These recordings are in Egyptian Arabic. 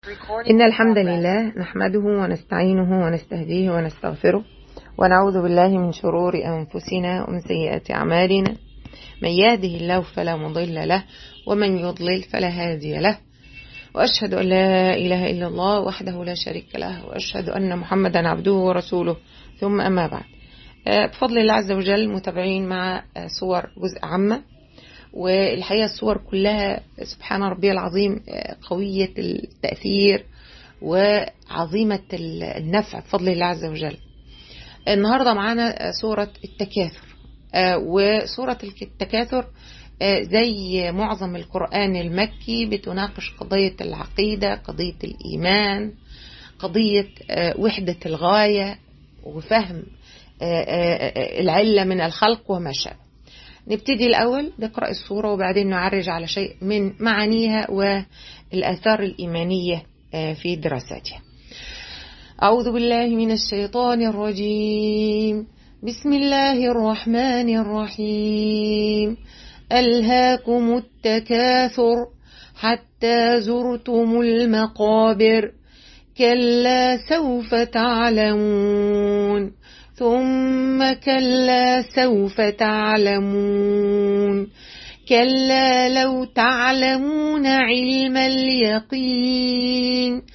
إن الحمد لله نحمده ونستعينه ونستهديه ونستغفره ونعوذ بالله من شرور أنفسنا ومن سيئات أعمالنا من يهده الله فلا مضل له ومن يضلل فلا هادي له وأشهد أن لا إله إلا الله وحده لا شريك له وأشهد أن محمدا عبده ورسوله ثم أما بعد بفضل الله عز وجل متابعين مع صور جزء عامة والحقيقة الصور كلها سبحان ربي العظيم قوية التأثير وعظيمة النفع بفضل الله عز وجل النهاردة معانا سورة التكاثر وسورة التكاثر زي معظم القرآن المكي بتناقش قضية العقيدة قضية الإيمان قضية وحدة الغاية وفهم العلة من الخلق وما شابه نبتدي الأول نقرأ الصورة وبعدين نعرج على شيء من معانيها والآثار الإيمانية في دراستها أعوذ بالله من الشيطان الرجيم بسم الله الرحمن الرحيم ألهاكم التكاثر حتى زرتم المقابر كلا سوف تعلمون ثم كلا سوف تعلمون كلا لو تعلمون علم اليقين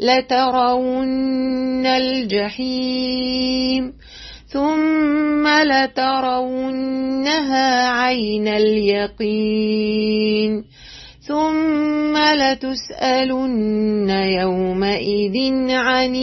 لترون الجحيم ثم لترونها عين اليقين ثم لتسألن يومئذ عن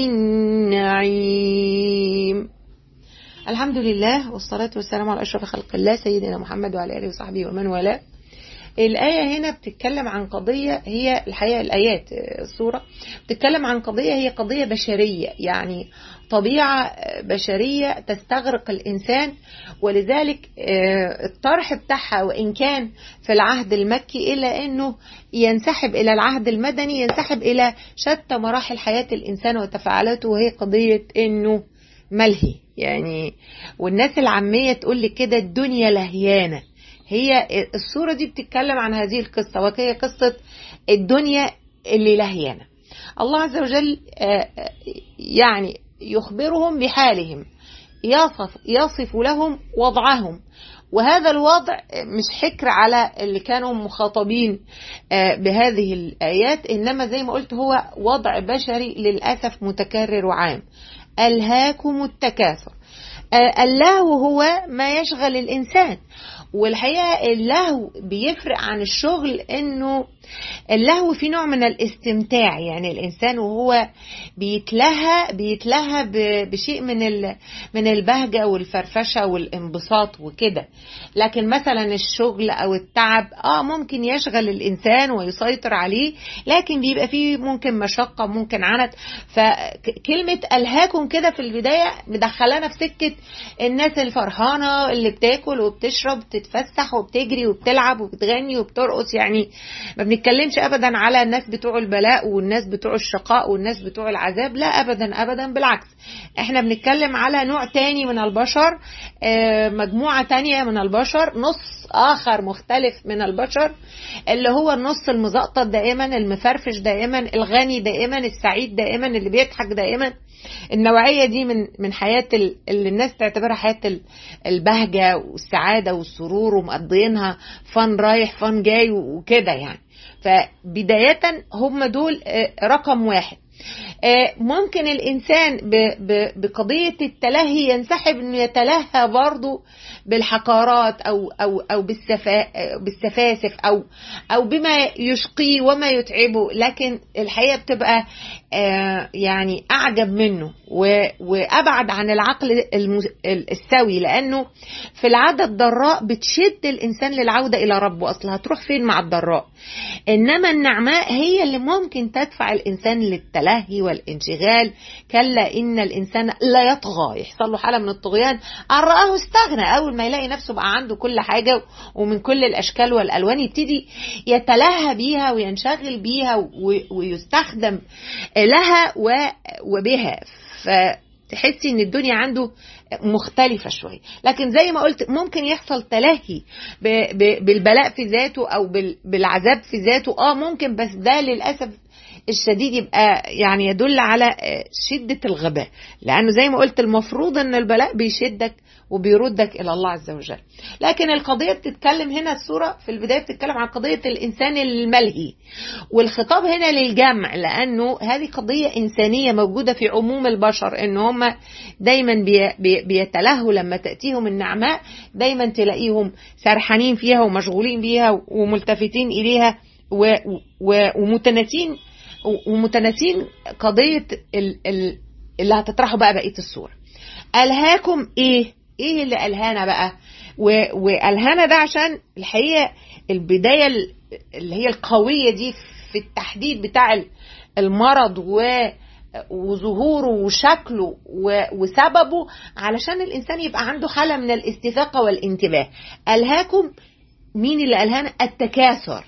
النعيم الحمد لله والصلاة والسلام على أشرف خلق الله سيدنا محمد وعلى آله وصحبه ومن والاه الآية هنا بتتكلم عن قضية هي الحقيقة الآيات السورة بتتكلم عن قضية هي قضية بشرية يعني طبيعة بشرية تستغرق الإنسان ولذلك الطرح بتاعها وإن كان في العهد المكي إلا أنه ينسحب إلى العهد المدني ينسحب إلى شتى مراحل حياة الإنسان وتفاعلاته وهي قضية أنه ملهي يعني والناس العامية تقول لك كده الدنيا لهيانة هي الصورة دي بتتكلم عن هذه القصة وهي قصة الدنيا اللي لهيانة الله عز وجل يعني يخبرهم بحالهم يصف, يصف لهم وضعهم وهذا الوضع مش حكر على اللي كانوا مخاطبين بهذه الآيات إنما زي ما قلت هو وضع بشري للأسف متكرر وعام ألهاكم التكاثر اللهو هو ما يشغل الإنسان والحقيقة اللهو بيفرق عن الشغل انه اللهو في نوع من الاستمتاع يعني الانسان وهو بيتلهى بيتلهى بشيء من من البهجة والفرفشة والانبساط وكده لكن مثلا الشغل او التعب اه ممكن يشغل الانسان ويسيطر عليه لكن بيبقى فيه ممكن مشقة ممكن عنت فكلمة الهاكم كده في البداية مدخلانا في سكة الناس الفرحانة اللي بتاكل وبتشرب بتتفسح وبتجري وبتلعب وبتغني وبترقص يعني ما بنتكلمش ابدا على الناس بتوع البلاء والناس بتوع الشقاء والناس بتوع العذاب لا ابدا ابدا بالعكس احنا بنتكلم على نوع تاني من البشر مجموعة تانية من البشر نص اخر مختلف من البشر اللي هو النص المزقطط دائما المفرفش دائما الغني دائما السعيد دائما اللي بيضحك دائما النوعيه دي من من حياه اللي الناس تعتبرها حياه البهجه والسعاده والسرور ومقضيينها فن رايح فن جاي وكده يعني فبدايه هم دول رقم واحد ممكن الإنسان بقضية التلهي ينسحب أنه يتلهى برضه بالحقارات أو أو أو بالسفاسف أو أو بما يشقيه وما يتعبه لكن الحقيقة بتبقى يعني أعجب منه وأبعد عن العقل السوي لأنه في العادة الضراء بتشد الإنسان للعودة إلى ربه أصلا هتروح فين مع الضراء إنما النعماء هي اللي ممكن تدفع الإنسان للتلهي والانشغال كلا إن الإنسان لا يطغى يحصل له حالة من الطغيان أن رآه استغنى أول ما يلاقي نفسه بقى عنده كل حاجة ومن كل الأشكال والألوان يبتدي يتلهى بيها وينشغل بيها ويستخدم لها وبها فتحسي ان الدنيا عنده مختلفة شوية لكن زي ما قلت ممكن يحصل تلهي ب- ب- بالبلاء في ذاته أو بال- بالعذاب في ذاته اه ممكن بس ده للأسف الشديد يبقى يعني يدل على شدة الغباء لأنه زي ما قلت المفروض أن البلاء بيشدك وبيردك إلى الله عز وجل لكن القضية بتتكلم هنا السورة في البداية بتتكلم عن قضية الإنسان الملهي والخطاب هنا للجمع لأنه هذه قضية إنسانية موجودة في عموم البشر إن هم دايما بي بي بيتلهوا لما تأتيهم النعماء دايما تلاقيهم سرحانين فيها ومشغولين بيها وملتفتين إليها ومتناسين ومتناسين قضية اللي هتطرحه بقى بقية الصورة ألهاكم إيه إيه اللي ألهانا بقى وألهانا ده عشان الحقيقة البداية اللي هي القوية دي في التحديد بتاع المرض و وظهوره وشكله وسببه علشان الإنسان يبقى عنده حالة من الاستفاقة والانتباه ألهاكم مين اللي ألهانا التكاثر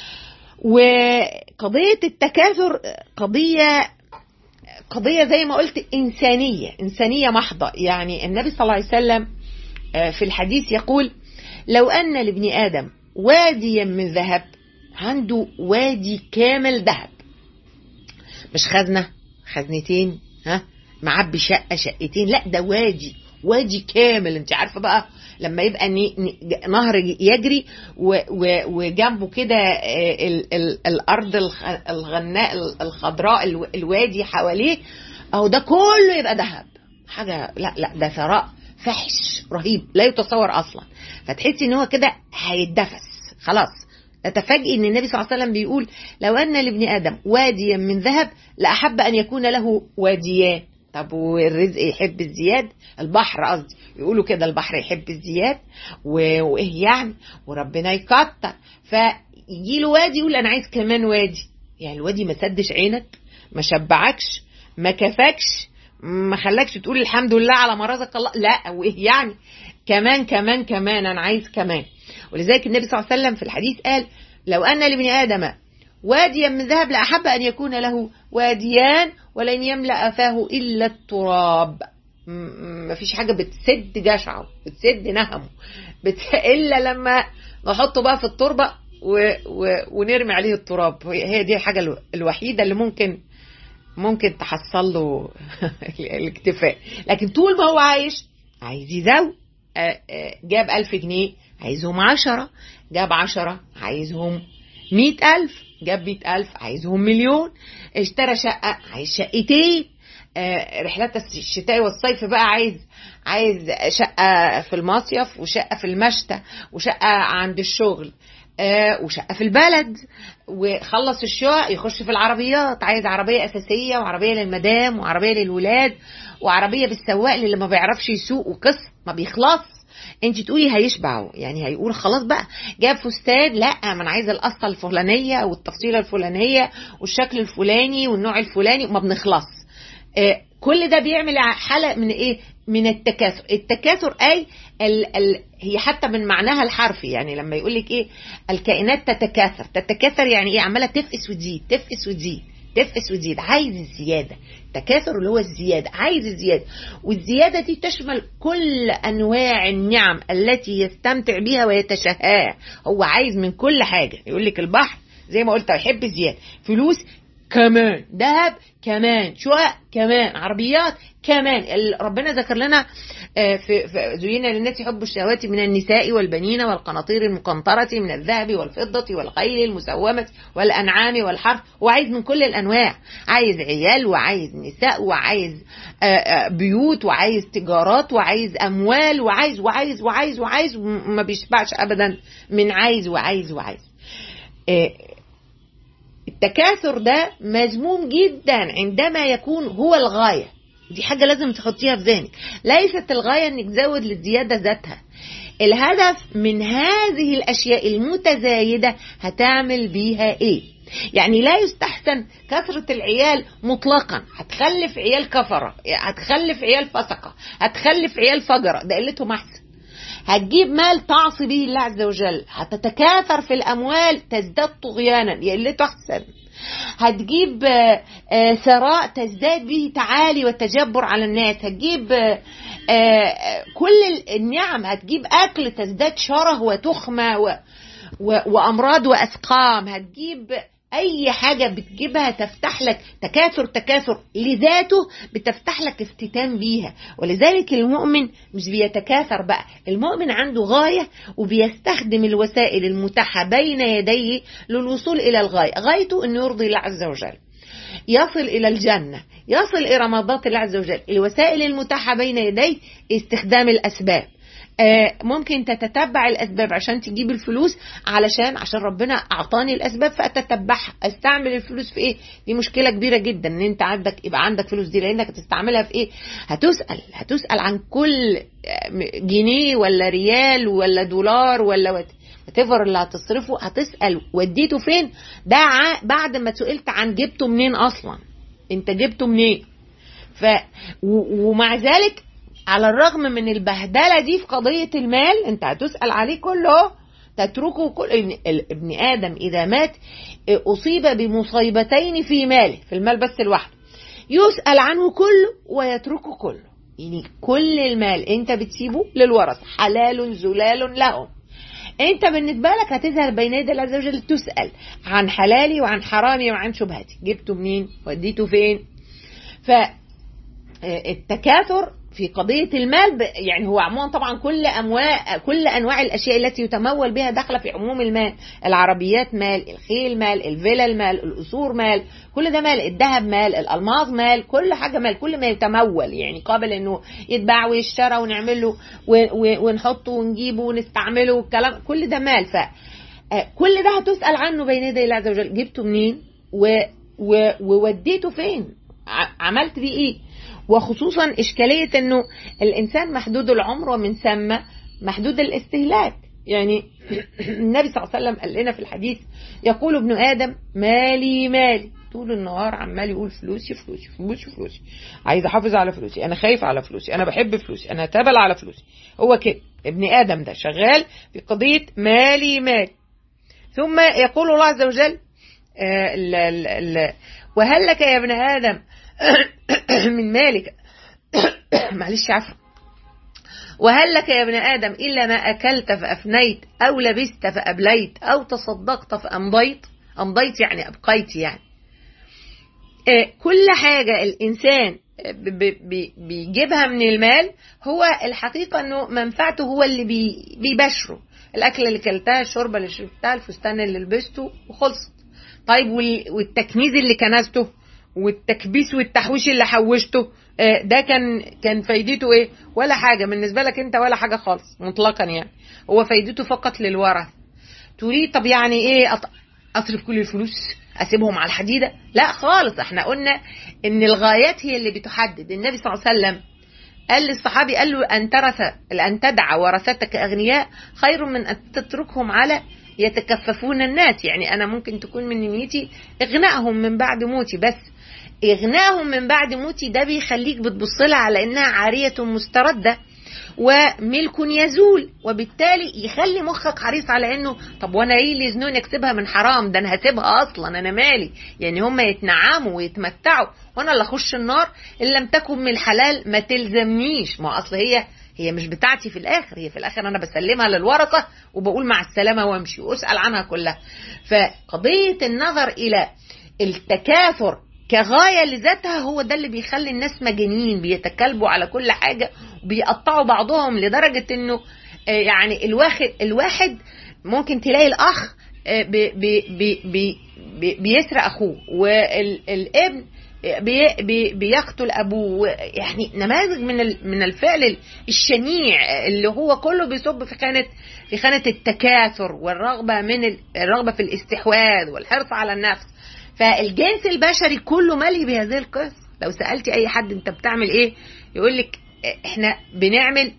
وقضية التكاثر قضية قضية زي ما قلت إنسانية إنسانية محضة يعني النبي صلى الله عليه وسلم في الحديث يقول لو أن لابن آدم واديا من ذهب عنده وادي كامل ذهب مش خزنة خزنتين ها معبي شقة شقتين لا ده وادي وادي كامل انت عارفة بقى لما يبقى نهر يجري وجنبه كده الارض الغناء الخضراء الوادي حواليه اهو ده كله يبقى ذهب حاجه لا لا ده ثراء فحش رهيب لا يتصور اصلا فتحسي ان هو كده هيتدفس خلاص تتفاجئي ان النبي صلى الله عليه وسلم بيقول لو ان لابن ادم واديا من ذهب لاحب ان يكون له واديان طب والرزق يحب الزياد البحر قصدي يقولوا كده البحر يحب الزياد وايه يعني وربنا يكتر فيجي له وادي يقول انا عايز كمان وادي يعني الوادي ما سدش عينك ما شبعكش ما كفاكش ما خلاكش تقول الحمد لله على ما رزق الله لا وايه يعني كمان كمان كمان انا عايز كمان ولذلك النبي صلى الله عليه وسلم في الحديث قال لو ان لابن ادم واديا من ذهب لأحب أن يكون له واديان ولن يملأ فاه إلا التراب ما فيش حاجة بتسد جشعه بتسد نهمه بت... إلا لما نحطه بقى في التربة و... و... ونرمي عليه التراب هي دي الحاجة الوحيدة اللي ممكن ممكن تحصل له الاكتفاء لكن طول ما هو عايش عايز يزود جاب ألف جنيه عايزهم عشرة جاب عشرة عايزهم مئة ألف جاب مئة ألف عايزهم مليون اشترى شقة عايز شقتين آه رحلات الشتاء والصيف بقى عايز عايز شقة في المصيف وشقة في المشتى وشقة عند الشغل آه وشقة في البلد وخلص الشقق يخش في العربيات عايز عربية أساسية وعربية للمدام وعربية للولاد وعربية بالسواق اللي ما بيعرفش يسوق وقص ما بيخلص انت تقولي هيشبعوا يعني هيقول خلاص بقى جاب فستان لا ما انا عايزه القصه الفلانيه والتفصيله الفلانيه والشكل الفلاني والنوع الفلاني وما بنخلص آه كل ده بيعمل حاله من ايه من التكاثر التكاثر اي ال ال هي حتى من معناها الحرفي يعني لما يقول لك ايه الكائنات تتكاثر تتكاثر يعني ايه عماله تفقس وتزيد تفقس وتزيد تفقس وتزيد عايز الزياده التكاثر اللي هو الزيادة عايز الزيادة والزيادة دي تشمل كل أنواع النعم التي يستمتع بها ويتشهاها هو عايز من كل حاجة يقول لك البحر زي ما قلت يحب الزيادة فلوس كمان ذهب كمان شقق كمان عربيات كمان ربنا ذكر لنا في زين للناس حب الشهوات من النساء والبنين والقناطير المقنطرة من الذهب والفضة والخيل المسومة والأنعام والحرث وعايز من كل الأنواع عايز عيال وعايز نساء وعايز بيوت وعايز تجارات وعايز أموال وعايز وعايز وعايز وعايز وما بيشبعش أبدا من عايز وعايز وعايز التكاثر ده مذموم جدا عندما يكون هو الغايه دي حاجه لازم تحطيها في ذهنك ليست الغايه انك تزود للزياده ذاتها الهدف من هذه الاشياء المتزايده هتعمل بيها ايه يعني لا يستحسن كثرة العيال مطلقا هتخلف عيال كفرة هتخلف عيال فسقة هتخلف عيال فجرة ده قلتهم أحسن هتجيب مال تعصي به الله عز وجل هتتكاثر في الأموال تزداد طغيانا يقلته أحسن هتجيب ثراء تزداد به تعالي والتجبر على الناس هتجيب كل النعم هتجيب أكل تزداد شره وتخمة و وأمراض وأسقام هتجيب اي حاجه بتجيبها تفتح لك تكاثر تكاثر لذاته بتفتح لك افتتان بيها ولذلك المؤمن مش بيتكاثر بقى المؤمن عنده غايه وبيستخدم الوسائل المتاحه بين يديه للوصول الى الغايه غايته انه يرضي الله عز وجل يصل إلى الجنة يصل إلى مرضات الله عز وجل الوسائل المتاحة بين يديه استخدام الأسباب ممكن تتتبع الاسباب عشان تجيب الفلوس علشان عشان ربنا اعطاني الاسباب فاتتبعها استعمل الفلوس في ايه دي مشكله كبيره جدا ان انت عندك يبقى عندك فلوس دي لانك هتستعملها في ايه هتسال هتسال عن كل جنيه ولا ريال ولا دولار ولا وات تفر اللي هتصرفه هتسال وديته فين ده بعد ما سئلت عن جبته منين اصلا انت جبته منين ف ومع ذلك على الرغم من البهدله دي في قضيه المال انت هتسال عليه كله تتركه كل ابن ادم اذا مات اصيب بمصيبتين في ماله في المال بس لوحده يسال عنه كله ويتركه كله يعني كل المال انت بتسيبه للورث حلال زلال لهم انت بالنسبه لك هتذهب بين يدي الله عز وجل تسال عن حلالي وعن حرامي وعن شبهتي جبته منين وديته فين فالتكاثر في قضية المال يعني هو عموما طبعا كل أمواع كل أنواع الأشياء التي يتمول بها داخلة في عموم المال العربيات مال الخيل مال الفيلا المال الأسور مال كل ده مال الذهب مال الألماظ مال كل حاجة مال كل ما يتمول يعني قابل إنه يتباع ويشترى ونعمل له ونحطه ونجيبه ونستعمله والكلام كل ده مال ف كل ده هتسأل عنه بين يدي الله عز وجل جبته منين ووديته فين عملت بيه ايه وخصوصا إشكالية أنه الإنسان محدود العمر ومن ثم محدود الاستهلاك يعني النبي صلى الله عليه وسلم قال لنا في الحديث يقول ابن آدم مالي مالي طول النهار عمال يقول فلوسي فلوسي فلوسي فلوسي عايز احافظ على فلوسي انا خايف على فلوسي انا بحب فلوسي انا هتابل على فلوسي هو كده ابن ادم ده شغال في قضيه مالي مالي ثم يقول الله عز وجل آه ال ال ال وهل لك يا ابن ادم من مالك معلش عفوا وهل لك يا ابن آدم إلا ما أكلت فأفنيت أو لبست فأبليت أو تصدقت فأمضيت أمضيت يعني أبقيت يعني كل حاجة الإنسان بيجيبها من المال هو الحقيقة أنه منفعته هو اللي بيبشره الأكل اللي كلتها الشوربة اللي شربتها الفستان اللي لبسته وخلصت طيب والتكنيز اللي كنزته والتكبيس والتحويش اللي حوشته ده كان كان فايدته ايه ولا حاجه بالنسبه لك انت ولا حاجه خالص مطلقا يعني هو فايدته فقط للورث تريد طب يعني ايه اصرف كل الفلوس اسيبهم على الحديده لا خالص احنا قلنا ان الغايات هي اللي بتحدد النبي صلى الله عليه وسلم قال للصحابي قال له ان ترث ان تدع ورثتك اغنياء خير من ان تتركهم على يتكففون الناس يعني انا ممكن تكون من نيتي اغنائهم من بعد موتي بس إغنائهم من بعد موتي ده بيخليك بتبص لها على إنها عارية مستردة وملك يزول وبالتالي يخلي مخك حريص على انه طب وانا ايه اللي يزنوني اكسبها من حرام ده انا هسيبها اصلا انا مالي يعني هم يتنعموا ويتمتعوا وانا اللي اخش النار ان لم تكن من الحلال ما تلزمنيش ما اصل هي هي مش بتاعتي في الاخر هي في الاخر انا بسلمها للورثه وبقول مع السلامه وامشي واسال عنها كلها فقضيه النظر الى التكاثر كغاية لذاتها هو ده اللي بيخلي الناس مجانين بيتكلبوا على كل حاجة وبيقطعوا بعضهم لدرجة انه يعني الواحد الواحد ممكن تلاقي الاخ بي بي بي بي بيسرق اخوه والابن بي بي بيقتل ابوه يعني نماذج من من الفعل الشنيع اللي هو كله بيصب في خانه في خانه التكاثر والرغبه من الرغبه في الاستحواذ والحرص على النفس فالجنس البشري كله ملي بهذه القصة لو سألتي أي حد أنت بتعمل إيه يقول لك إحنا بنعمل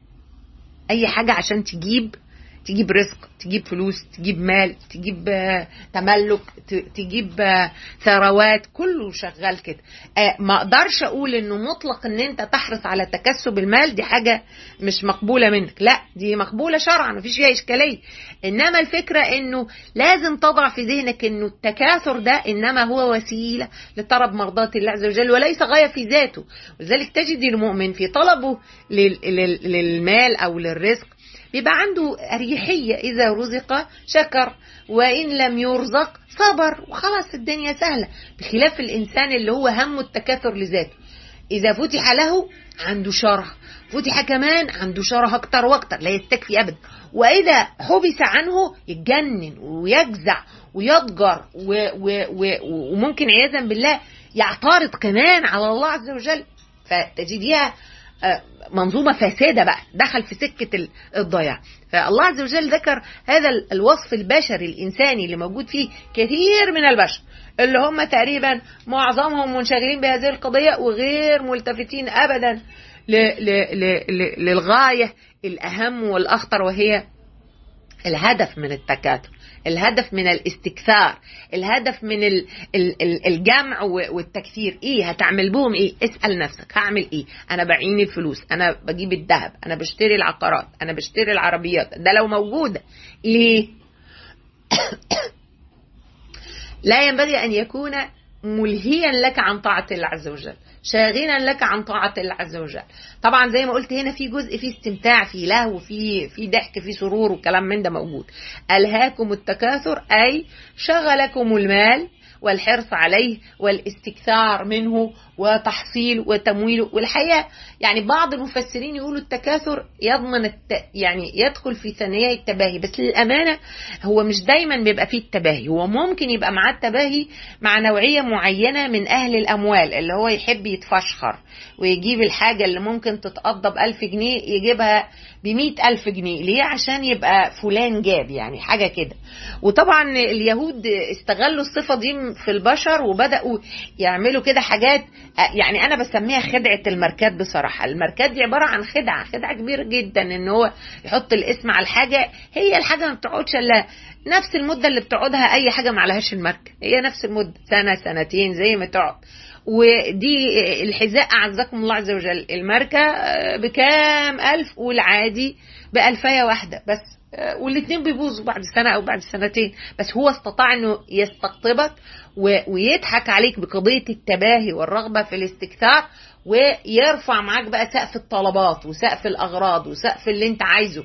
أي حاجة عشان تجيب تجيب رزق تجيب فلوس تجيب مال تجيب تملك تجيب ثروات كله شغال كده ما اقدرش اقول انه مطلق ان انت تحرص على تكسب المال دي حاجه مش مقبوله منك لا دي مقبوله شرعا مفيش فيها اشكاليه انما الفكره انه لازم تضع في ذهنك انه التكاثر ده انما هو وسيله لطلب مرضات الله عز وجل وليس غايه في ذاته ولذلك تجد المؤمن في طلبه للمال او للرزق بيبقى عنده أريحية إذا رزق شكر وإن لم يرزق صبر وخلاص الدنيا سهلة بخلاف الإنسان اللي هو همه التكاثر لذاته إذا فتح له عنده شره فتح كمان عنده شره أكتر وأكتر لا يستكفي أبدا وإذا حبس عنه يتجنن ويجزع ويضجر و و و وممكن عياذا بالله يعترض كمان على الله عز وجل فتجديها منظومة فاسدة بقى دخل في سكة الضياع فالله عز وجل ذكر هذا الوصف البشري الإنساني اللي موجود فيه كثير من البشر اللي هم تقريبا معظمهم منشغلين بهذه القضية وغير ملتفتين أبدا للغاية الأهم والأخطر وهي الهدف من التكاثر الهدف من الاستكثار الهدف من الجمع والتكثير ايه هتعمل بهم ايه اسأل نفسك هعمل ايه انا بعين الفلوس انا بجيب الذهب انا بشتري العقارات انا بشتري العربيات ده لو موجودة ليه لا ينبغي ان يكون ملهيا لك عن طاعة الله عز وجل شاغلا لك عن طاعة الله عز وجل طبعا زي ما قلت هنا في جزء فيه استمتاع فيه لهو في في ضحك في سرور وكلام من ده موجود ألهاكم التكاثر أي شغلكم المال والحرص عليه والاستكثار منه وتحصيل وتمويله والحقيقة يعني بعض المفسرين يقولوا التكاثر يضمن الت... يعني يدخل في ثنايا التباهي بس للأمانة هو مش دايما بيبقى فيه التباهي هو ممكن يبقى معاه التباهي مع نوعية معينة من أهل الأموال اللي هو يحب يتفشخر ويجيب الحاجة اللي ممكن تتقضى بألف جنيه يجيبها بمئة ألف جنيه ليه عشان يبقى فلان جاب يعني حاجة كده وطبعا اليهود استغلوا الصفة دي في البشر وبدأوا يعملوا كده حاجات يعني أنا بسميها خدعة الماركات بصراحة الماركات دي عبارة عن خدعة خدعة كبيرة جدا إن هو يحط الاسم على الحاجة هي الحاجة ما بتقعدش إلا نفس المدة اللي بتقعدها أي حاجة ما عليهاش الماركة هي نفس المدة سنة سنتين زي ما تقعد ودي الحذاء أعزكم الله عز وجل الماركة بكام ألف والعادي بألفية واحدة بس والاثنين بيبوظوا بعد سنة أو بعد سنتين بس هو استطاع أنه يستقطبك ويضحك عليك بقضية التباهي والرغبة في الاستكثار ويرفع معاك بقى سقف الطلبات وسقف الأغراض وسقف اللي انت عايزه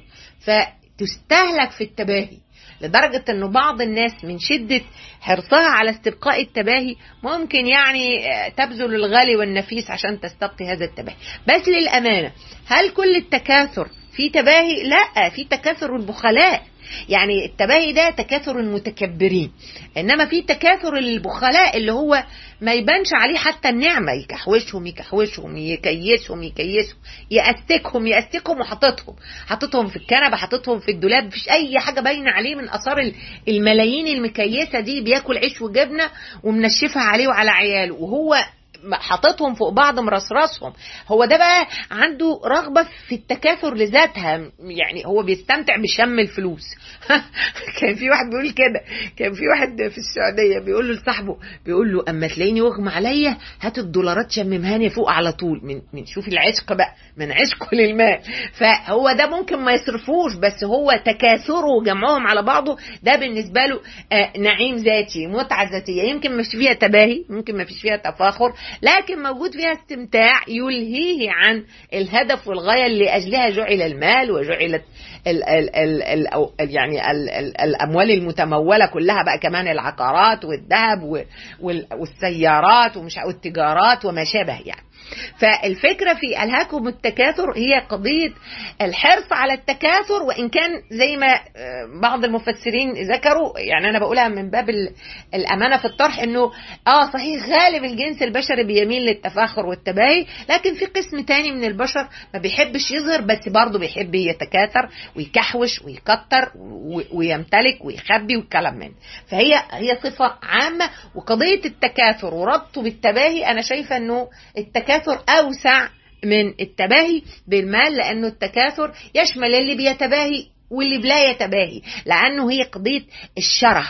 فتستهلك في التباهي لدرجة انه بعض الناس من شدة حرصها على استبقاء التباهي ممكن يعني تبذل الغالي والنفيس عشان تستبقي هذا التباهي بس للأمانة هل كل التكاثر في تباهي لا في تكاثر البخلاء يعني التباهي ده تكاثر المتكبرين انما في تكاثر البخلاء اللي هو ما يبانش عليه حتى النعمة يكحوشهم يكحوشهم يكيسهم يكيسهم يأستكهم يأستكهم وحاططهم حاططهم في الكنبة حاططهم في الدولاب مفيش أي حاجة باينة عليه من آثار الملايين المكيسة دي بياكل عيش وجبنة ومنشفها عليه وعلى عياله وهو حاططهم فوق بعض مرصرصهم هو ده بقى عنده رغبة في التكاثر لذاتها يعني هو بيستمتع بشم الفلوس كان في واحد بيقول كده كان في واحد في السعودية بيقول له لصاحبه بيقول له اما تلاقيني يغمى عليا هات الدولارات شممهاني فوق على طول من من شوف العشق بقى من عشقه للمال فهو ده ممكن ما يصرفوش بس هو تكاثره وجمعهم على بعضه ده بالنسبة له آه نعيم ذاتي متعة ذاتية يمكن ما فيش فيها تباهي ممكن ما فيش فيها تفاخر لكن موجود فيها استمتاع يلهيه عن الهدف والغاية اللي أجلها جعل المال وجعلت ال ال ال ال يعني ال ال الأموال المتمولة كلها بقى كمان العقارات والذهب والسيارات ومش والتجارات وما شابه يعني فالفكرة في ألهاكم التكاثر هي قضية الحرص على التكاثر وإن كان زي ما بعض المفسرين ذكروا يعني أنا بقولها من باب الأمانة في الطرح أنه آه صحيح غالب الجنس البشري بيميل للتفاخر والتباهي لكن في قسم تاني من البشر ما بيحبش يظهر بس برضه بيحب يتكاثر ويكحوش ويكتر ويمتلك ويخبي والكلام من فهي هي صفة عامة وقضية التكاثر وربطه بالتباهي أنا شايفة أنه التكاثر التكاثر أوسع من التباهي بالمال لأنه التكاثر يشمل اللي بيتباهي واللي بلا يتباهي لأنه هي قضية الشره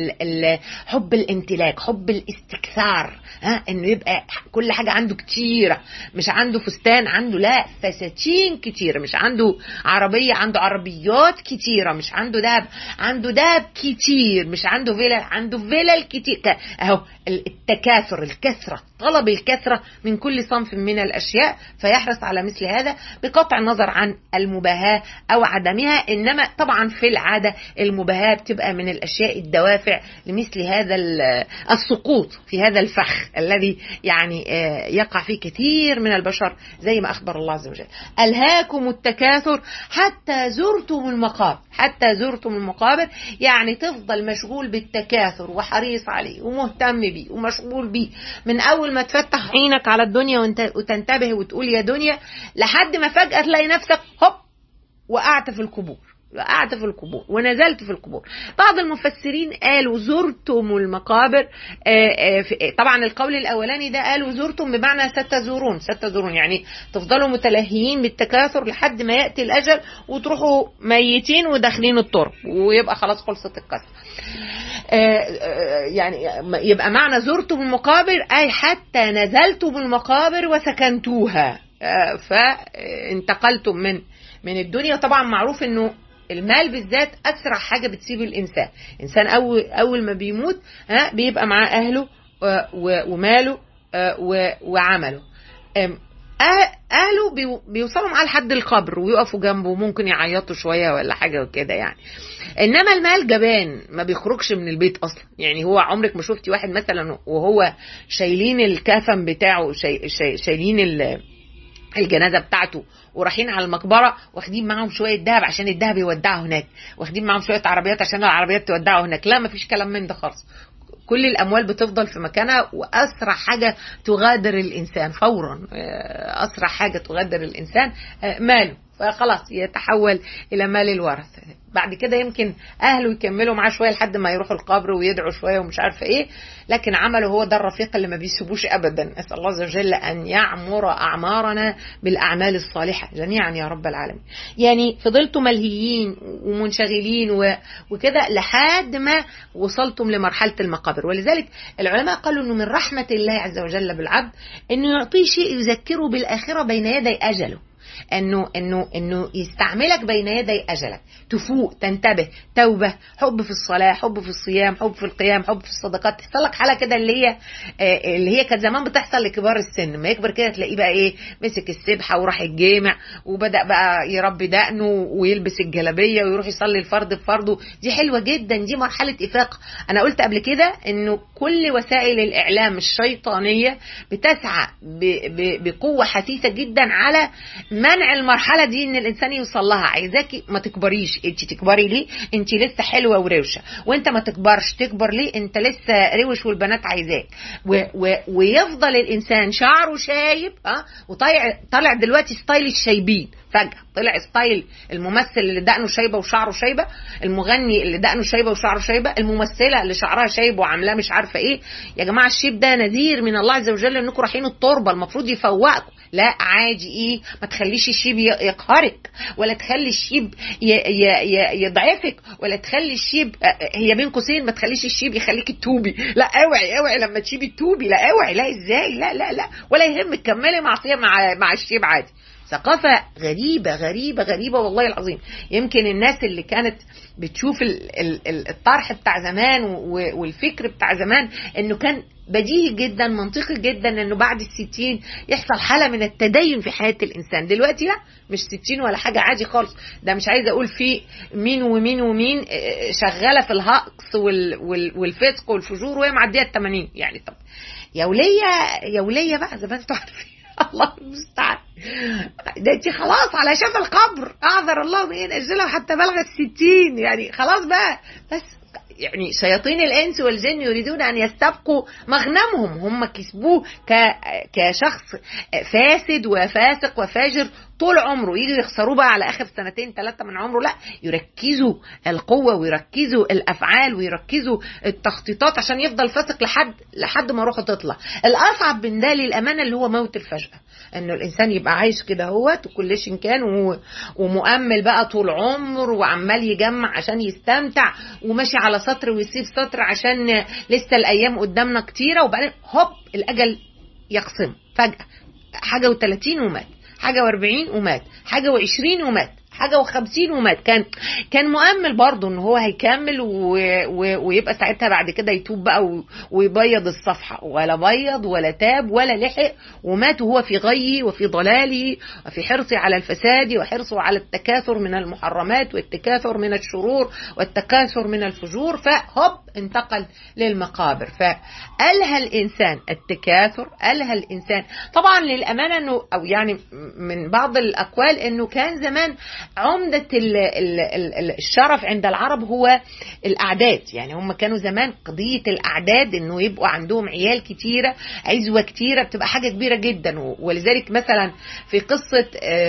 حب الامتلاك حب الاستكثار ها انه يبقى كل حاجة عنده كتيرة مش عنده فستان عنده لا فساتين كتيرة مش عنده عربية عنده عربيات كتيرة مش عنده دهب عنده دهب كتير مش عنده فيلل عنده فيلل كتير اهو التكاثر الكثرة طلب الكثرة من كل صنف من الأشياء فيحرص على مثل هذا بقطع النظر عن المباهاة أو عدمها إنما طبعا في العادة المباهاة بتبقى من الأشياء الدوافع لمثل هذا السقوط في هذا الفخ الذي يعني يقع فيه كثير من البشر زي ما أخبر الله عز وجل ألهاكم التكاثر حتى زرتم المقابر حتى زرتم المقابر يعني تفضل مشغول بالتكاثر وحريص عليه ومهتم بيه ومشغول بيه من أول ما تفتح عينك على الدنيا وتنتبه وتقول يا دنيا لحد ما فجأة تلاقي نفسك هوب وقعت في القبور وقعت في القبور ونزلت في القبور بعض المفسرين قالوا زرتم المقابر طبعا القول الاولاني ده قالوا زرتم بمعنى ستزورون ستزورون يعني تفضلوا متلهيين بالتكاثر لحد ما ياتي الاجل وتروحوا ميتين وداخلين الترب ويبقى خلاص خلصت القصه يعني يبقى معنى زرتم المقابر اي حتى نزلتم المقابر وسكنتوها فانتقلتم من من الدنيا طبعا معروف انه المال بالذات اسرع حاجه بتسيب الانسان انسان اول اول ما بيموت ها بيبقى معاه اهله وماله وعمله اهله بيوصلوا معاه لحد القبر ويقفوا جنبه وممكن يعيطوا شويه ولا حاجه وكده يعني انما المال جبان ما بيخرجش من البيت اصلا يعني هو عمرك ما شفتي واحد مثلا وهو شايلين الكفن بتاعه شاي شاي شايلين الجنازه بتاعته ورايحين على المقبره واخدين معاهم شويه ذهب عشان الذهب يودعه هناك واخدين معاهم شويه عربيات عشان العربيات تودعه هناك لا مفيش كلام من ده خالص كل الاموال بتفضل في مكانها واسرع حاجه تغادر الانسان فورا اسرع حاجه تغادر الانسان ماله فخلاص يتحول الى مال الورث بعد كده يمكن اهله يكملوا معاه شويه لحد ما يروحوا القبر ويدعوا شويه ومش عارفه ايه لكن عمله هو ده الرفيق اللي ما بيسيبوش ابدا اسال الله عز وجل ان يعمر اعمارنا بالاعمال الصالحه جميعا يا رب العالمين يعني فضلتوا ملهيين ومنشغلين و... وكده لحد ما وصلتم لمرحله المقابر ولذلك العلماء قالوا انه من رحمه الله عز وجل بالعبد انه يعطيه شيء يذكره بالاخره بين يدي اجله انه انه انه يستعملك بين يدي اجلك تفوق تنتبه توبه حب في الصلاه حب في الصيام حب في القيام حب في الصدقات تحصل لك حاله كده اللي هي اللي هي كانت زمان بتحصل لكبار السن ما يكبر كده تلاقيه بقى ايه مسك السبحه وراح الجامع وبدا بقى يربي دقنه ويلبس الجلابيه ويروح يصلي الفرض بفرضه دي حلوه جدا دي مرحله افاق انا قلت قبل كده انه كل وسائل الاعلام الشيطانيه بتسعى بقوه حثيثه جدا على منع المرحله دي ان الانسان يوصل لها عايزاكي ما تكبريش انت تكبري ليه انت لسه حلوه وروشه وانت ما تكبرش تكبر ليه انت لسه روش والبنات عايزاك و و ويفضل الانسان شعره شايب اه وطالع طالع دلوقتي ستايل الشايبين فجاه طلع ستايل الممثل اللي دقنه شايبه وشعره شايبه المغني اللي دقنه شايبه وشعره شايبه الممثله اللي شعرها شايب وعاملاه مش عارفه ايه يا جماعه الشيب ده نذير من الله عز وجل انكم رايحين التربه المفروض يفوقكم لا عادي ايه ما تخليش الشيب يقهرك ولا تخلي الشيب يضعفك ولا تخلي الشيب هي بين قوسين ما تخليش الشيب يخليك تتوبي لا اوعي اوعي لما تشيبي تتوبي لا اوعي لا ازاي لا لا لا ولا يهمك كملي معصيه مع مع الشيب عادي ثقافة غريبة غريبة غريبة والله العظيم يمكن الناس اللي كانت بتشوف الطرح بتاع زمان والفكر بتاع زمان انه كان بديهي جدا منطقي جدا انه بعد الستين يحصل حالة من التدين في حياة الانسان دلوقتي لا مش ستين ولا حاجة عادي خالص ده مش عايزة اقول في مين ومين ومين شغالة في الهقص والفسق والفجور وهي معدية التمانين يعني طب يا ولية يا ولية بقى زي ما انتوا عارفين الله المستعان ده انت خلاص على شاف القبر اعذر الله من ينزلها حتى بلغت ستين يعني خلاص بقى بس يعني شياطين الانس والجن يريدون ان يستبقوا مغنمهم هم كسبوه كشخص فاسد وفاسق وفاجر طول عمره يجوا يخسروه بقى على اخر سنتين ثلاثه من عمره لا يركزوا القوه ويركزوا الافعال ويركزوا التخطيطات عشان يفضل فاسق لحد لحد ما روحه تطلع الاصعب من ده للامانه اللي هو موت الفجاه انه الانسان يبقى عايش كده هوت وكل شيء كان ومؤمل بقى طول عمر وعمال يجمع عشان يستمتع وماشي على سطر ويسيب سطر عشان لسه الايام قدامنا كتيره وبعدين هوب الاجل يقسم فجاه حاجه و30 ومات حاجه و40 ومات حاجه و20 ومات حاجه وخمسين ومات كان كان مؤمل برضه ان هو هيكمل و... و... ويبقى ساعتها بعد كده يتوب بقى و... ويبيض الصفحه ولا بيض ولا تاب ولا لحق ومات وهو في غيه وفي ضلاله وفي حرصه على الفساد وحرصه على التكاثر من المحرمات والتكاثر من الشرور والتكاثر من الفجور فهوب انتقل للمقابر فألهى الإنسان التكاثر ألهى الإنسان طبعا للأمانة أنه أو يعني من بعض الأقوال أنه كان زمان عمدة ال ال ال الشرف عند العرب هو الأعداد يعني هم كانوا زمان قضية الأعداد أنه يبقوا عندهم عيال كتيرة عزوة كتيرة بتبقى حاجة كبيرة جدا ولذلك مثلا في قصة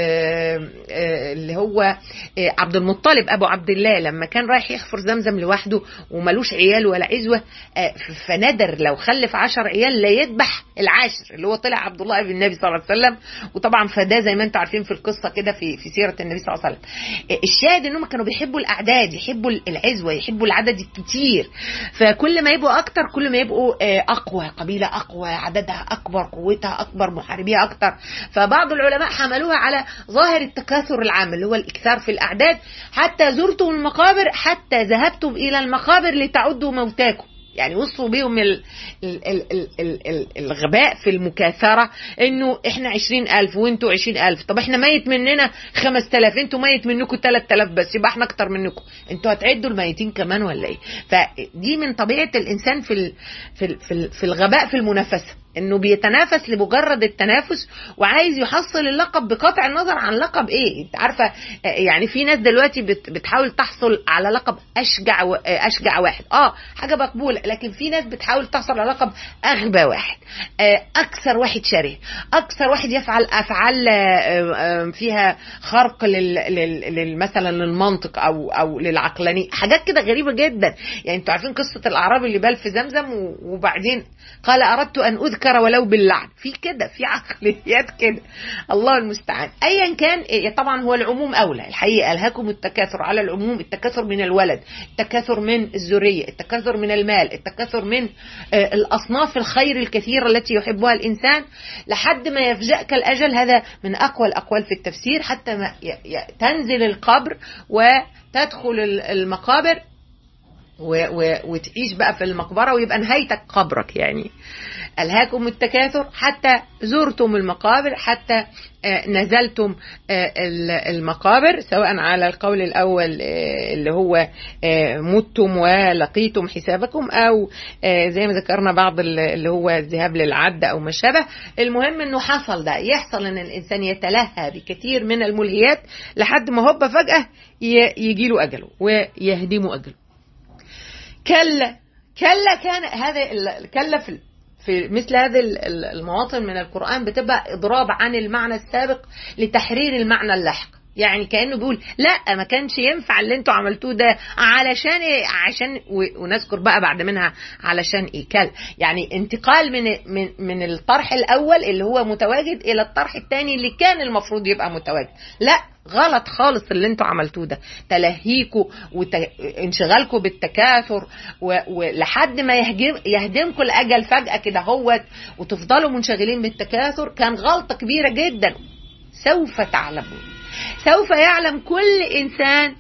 اللي هو عبد المطلب أبو عبد الله لما كان رايح يحفر زمزم لوحده وملوش عيال ولا عزوة فندر لو خلف عشر عيال لا يذبح العاشر اللي هو طلع عبد الله بن النبي صلى الله عليه وسلم وطبعا فده زي ما انتم عارفين في القصة كده في في سيرة النبي صلى الله عليه وسلم الشاهد انهم كانوا بيحبوا الاعداد يحبوا العزوة يحبوا العدد الكتير فكل ما يبقوا اكتر كل ما يبقوا اقوى قبيلة اقوى عددها اكبر قوتها اكبر محاربيها اكتر فبعض العلماء حملوها على ظاهر التكاثر العام اللي هو الاكثار في الاعداد حتى زرتم المقابر حتى ذهبتم الى المقابر لتعدوا موتاكم يعني وصلوا بيهم ال ال ال ال ال ال الغباء في المكاثرة انه احنا عشرين الف وانتوا عشرين الف طب احنا ميت مننا خمس تلاف انتوا ميت منكم تلات تلاف بس يبقى احنا اكتر منكم انتوا هتعدوا الميتين كمان ولا ايه فدي من طبيعة الانسان في ال في ال في, ال في الغباء في المنافسة انه بيتنافس لمجرد التنافس وعايز يحصل اللقب بقطع النظر عن لقب ايه انت عارفه يعني في ناس دلوقتي بتحاول تحصل على لقب اشجع اشجع واحد اه حاجه مقبوله لكن في ناس بتحاول تحصل على لقب اغبى واحد اكثر واحد شره اكثر واحد يفعل افعال فيها خرق لل مثلا للمنطق او او للعقلانيه حاجات كده غريبه جدا يعني انتوا عارفين قصه الاعرابي اللي بال في زمزم وبعدين قال اردت ان اذكر يذكر ولو باللعن في كده في عقليات كده الله المستعان ايا كان طبعا هو العموم اولى الحقيقه الهاكم التكاثر على العموم التكاثر من الولد التكاثر من الذريه التكاثر من المال التكاثر من الاصناف الخير الكثيره التي يحبها الانسان لحد ما يفجأك الاجل هذا من اقوى الاقوال في التفسير حتى ما تنزل القبر وتدخل المقابر و و وتعيش بقى في المقبرة ويبقى نهايتك قبرك يعني ألهاكم التكاثر حتى زرتم المقابر حتى نزلتم المقابر سواء على القول الأول اللي هو متم ولقيتم حسابكم أو زي ما ذكرنا بعض اللي هو الذهاب للعد أو ما شابه المهم أنه حصل ده يحصل أن الإنسان يتلهى بكثير من الملهيات لحد ما هوب فجأة يجي له أجله ويهدمه أجله كلا كلا كان هذا كلا في في مثل هذه المواطن من القرآن بتبقى إضراب عن المعنى السابق لتحرير المعنى اللاحق يعني كانه بيقول لا ما كانش ينفع اللي انتوا عملتوه ده علشان ايه عشان ونذكر بقى بعد منها علشان ايه كل يعني انتقال من من من الطرح الاول اللي هو متواجد الى الطرح الثاني اللي كان المفروض يبقى متواجد لا غلط خالص اللي انتوا عملتوه ده تلهيكوا وانشغالكوا بالتكاثر ولحد ما يهجم يهدمكم الاجل فجاه كده هوت وتفضلوا منشغلين بالتكاثر كان غلطه كبيره جدا سوف تعلمون سوف يعلم كل انسان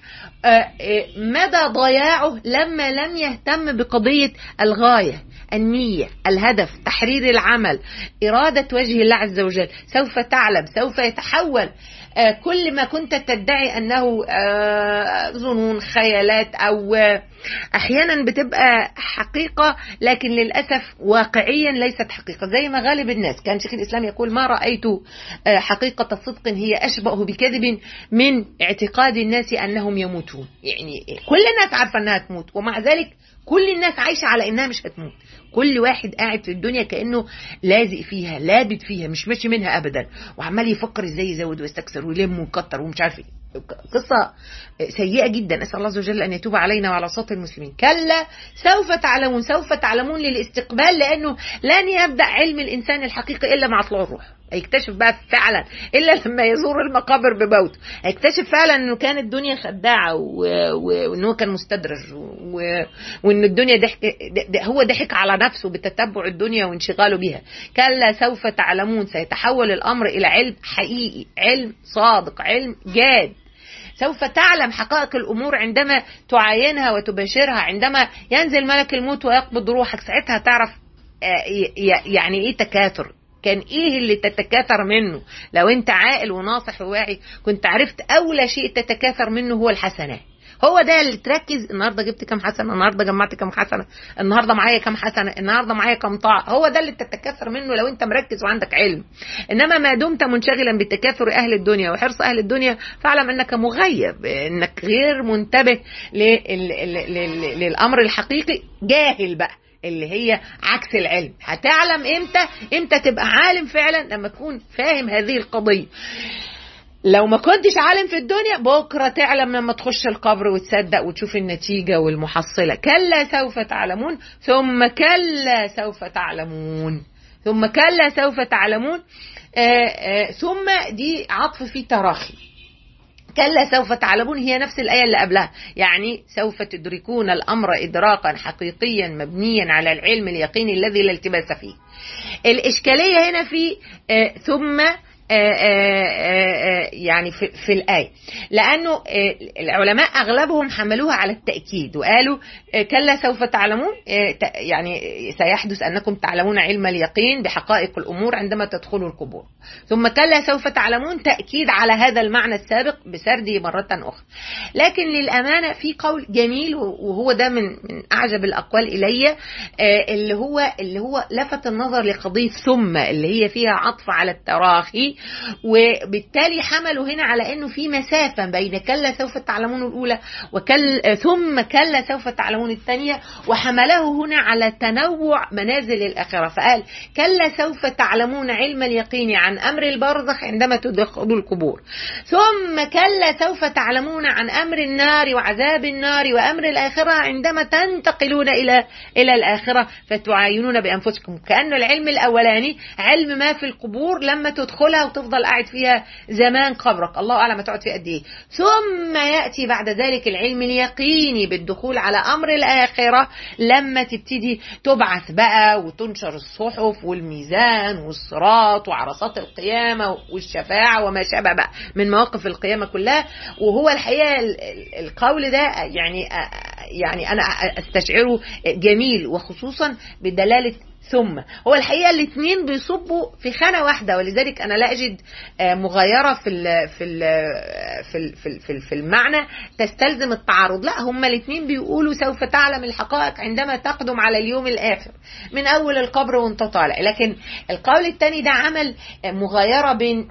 مدى ضياعه لما لم يهتم بقضيه الغايه النية الهدف تحرير العمل إرادة وجه الله عز وجل سوف تعلم سوف يتحول كل ما كنت تدعي أنه ظنون خيالات أو أحيانا بتبقى حقيقة لكن للأسف واقعيا ليست حقيقة زي ما غالب الناس كان شيخ الإسلام يقول ما رأيت حقيقة صدق هي أشبه بكذب من اعتقاد الناس أنهم يموتون يعني كل الناس عارفة أنها تموت ومع ذلك كل الناس عايشة على إنها مش هتموت كل واحد قاعد في الدنيا كأنه لازق فيها لابد فيها مش ماشي منها أبدا وعمال يفكر إزاي يزود ويستكثر ويلم ويكتر ومش عارف إيه قصة سيئة جدا أسأل الله عز وجل أن يتوب علينا وعلى صوت المسلمين كلا سوف تعلمون سوف تعلمون للاستقبال لأنه لن يبدأ علم الإنسان الحقيقي إلا مع طلوع الروح هيكتشف بقى فعلا الا لما يزور المقابر بموت هيكتشف فعلا انه كانت الدنيا خداعه وان هو كان مستدرج و... وان الدنيا ضحك هو ضحك على نفسه بتتبع الدنيا وانشغاله بها كلا سوف تعلمون سيتحول الامر الى علم حقيقي علم صادق علم جاد سوف تعلم حقائق الأمور عندما تعاينها وتباشرها عندما ينزل ملك الموت ويقبض روحك ساعتها تعرف يعني ايه تكاثر كان ايه اللي تتكاثر منه لو انت عاقل وناصح وواعي كنت عرفت اولى شيء تتكاثر منه هو الحسنات هو ده اللي تركز النهارده جبت كام حسنه النهارده جمعت كام حسنه النهارده معايا كام حسنه النهارده معايا كام طاعه هو ده اللي تتكاثر منه لو انت مركز وعندك علم انما ما دمت منشغلا بتكاثر اهل الدنيا وحرص اهل الدنيا فاعلم انك مغيب انك غير منتبه للامر الحقيقي جاهل بقى اللي هي عكس العلم هتعلم امتى امتى تبقى عالم فعلا لما تكون فاهم هذه القضيه لو ما كنتش عالم في الدنيا بكره تعلم لما تخش القبر وتصدق وتشوف النتيجه والمحصله كلا سوف تعلمون ثم كلا سوف تعلمون ثم كلا سوف تعلمون آآ آآ ثم دي عطف في تراخي كلا سوف تعلمون هي نفس الآية اللي قبلها يعني سوف تدركون الأمر إدراكا حقيقيا مبنيا على العلم اليقيني الذي لا التباس فيه الإشكالية هنا في آه ثم آآ آآ يعني في, في الآية لأنه العلماء أغلبهم حملوها على التأكيد وقالوا كلا سوف تعلمون يعني سيحدث أنكم تعلمون علم اليقين بحقائق الأمور عندما تدخلوا القبور ثم كلا سوف تعلمون تأكيد على هذا المعنى السابق بسرده مرة أخرى لكن للأمانة في قول جميل وهو ده من, من أعجب الأقوال إلي اللي هو اللي هو لفت النظر لقضية ثم اللي هي فيها عطف على التراخي وبالتالي حملوا هنا على انه في مسافه بين كلا سوف تعلمون الاولى وكل ثم كلا سوف تعلمون الثانيه وحمله هنا على تنوع منازل الاخره فقال كلا سوف تعلمون علم اليقين عن امر البرزخ عندما تدخلوا القبور ثم كلا سوف تعلمون عن امر النار وعذاب النار وامر الاخره عندما تنتقلون الى الى الاخره فتعاينون بانفسكم كان العلم الاولاني علم ما في القبور لما تدخلها وتفضل قاعد فيها زمان قبرك الله اعلم هتقعد فيها قد ايه ثم ياتي بعد ذلك العلم اليقيني بالدخول على امر الاخره لما تبتدي تبعث بقى وتنشر الصحف والميزان والصراط وعرصات القيامه والشفاعه وما شابه بقى من مواقف القيامه كلها وهو الحقيقه القول ده يعني يعني انا استشعره جميل وخصوصا بدلاله ثم هو الحقيقه الاثنين بيصبوا في خانه واحده ولذلك انا لا اجد مغايره في ال في ال في ال في, ال في, ال في المعنى تستلزم التعارض لا هما الاثنين بيقولوا سوف تعلم الحقائق عندما تقدم على اليوم الاخر من اول القبر وانت طالع لكن القول الثاني ده عمل مغايره بين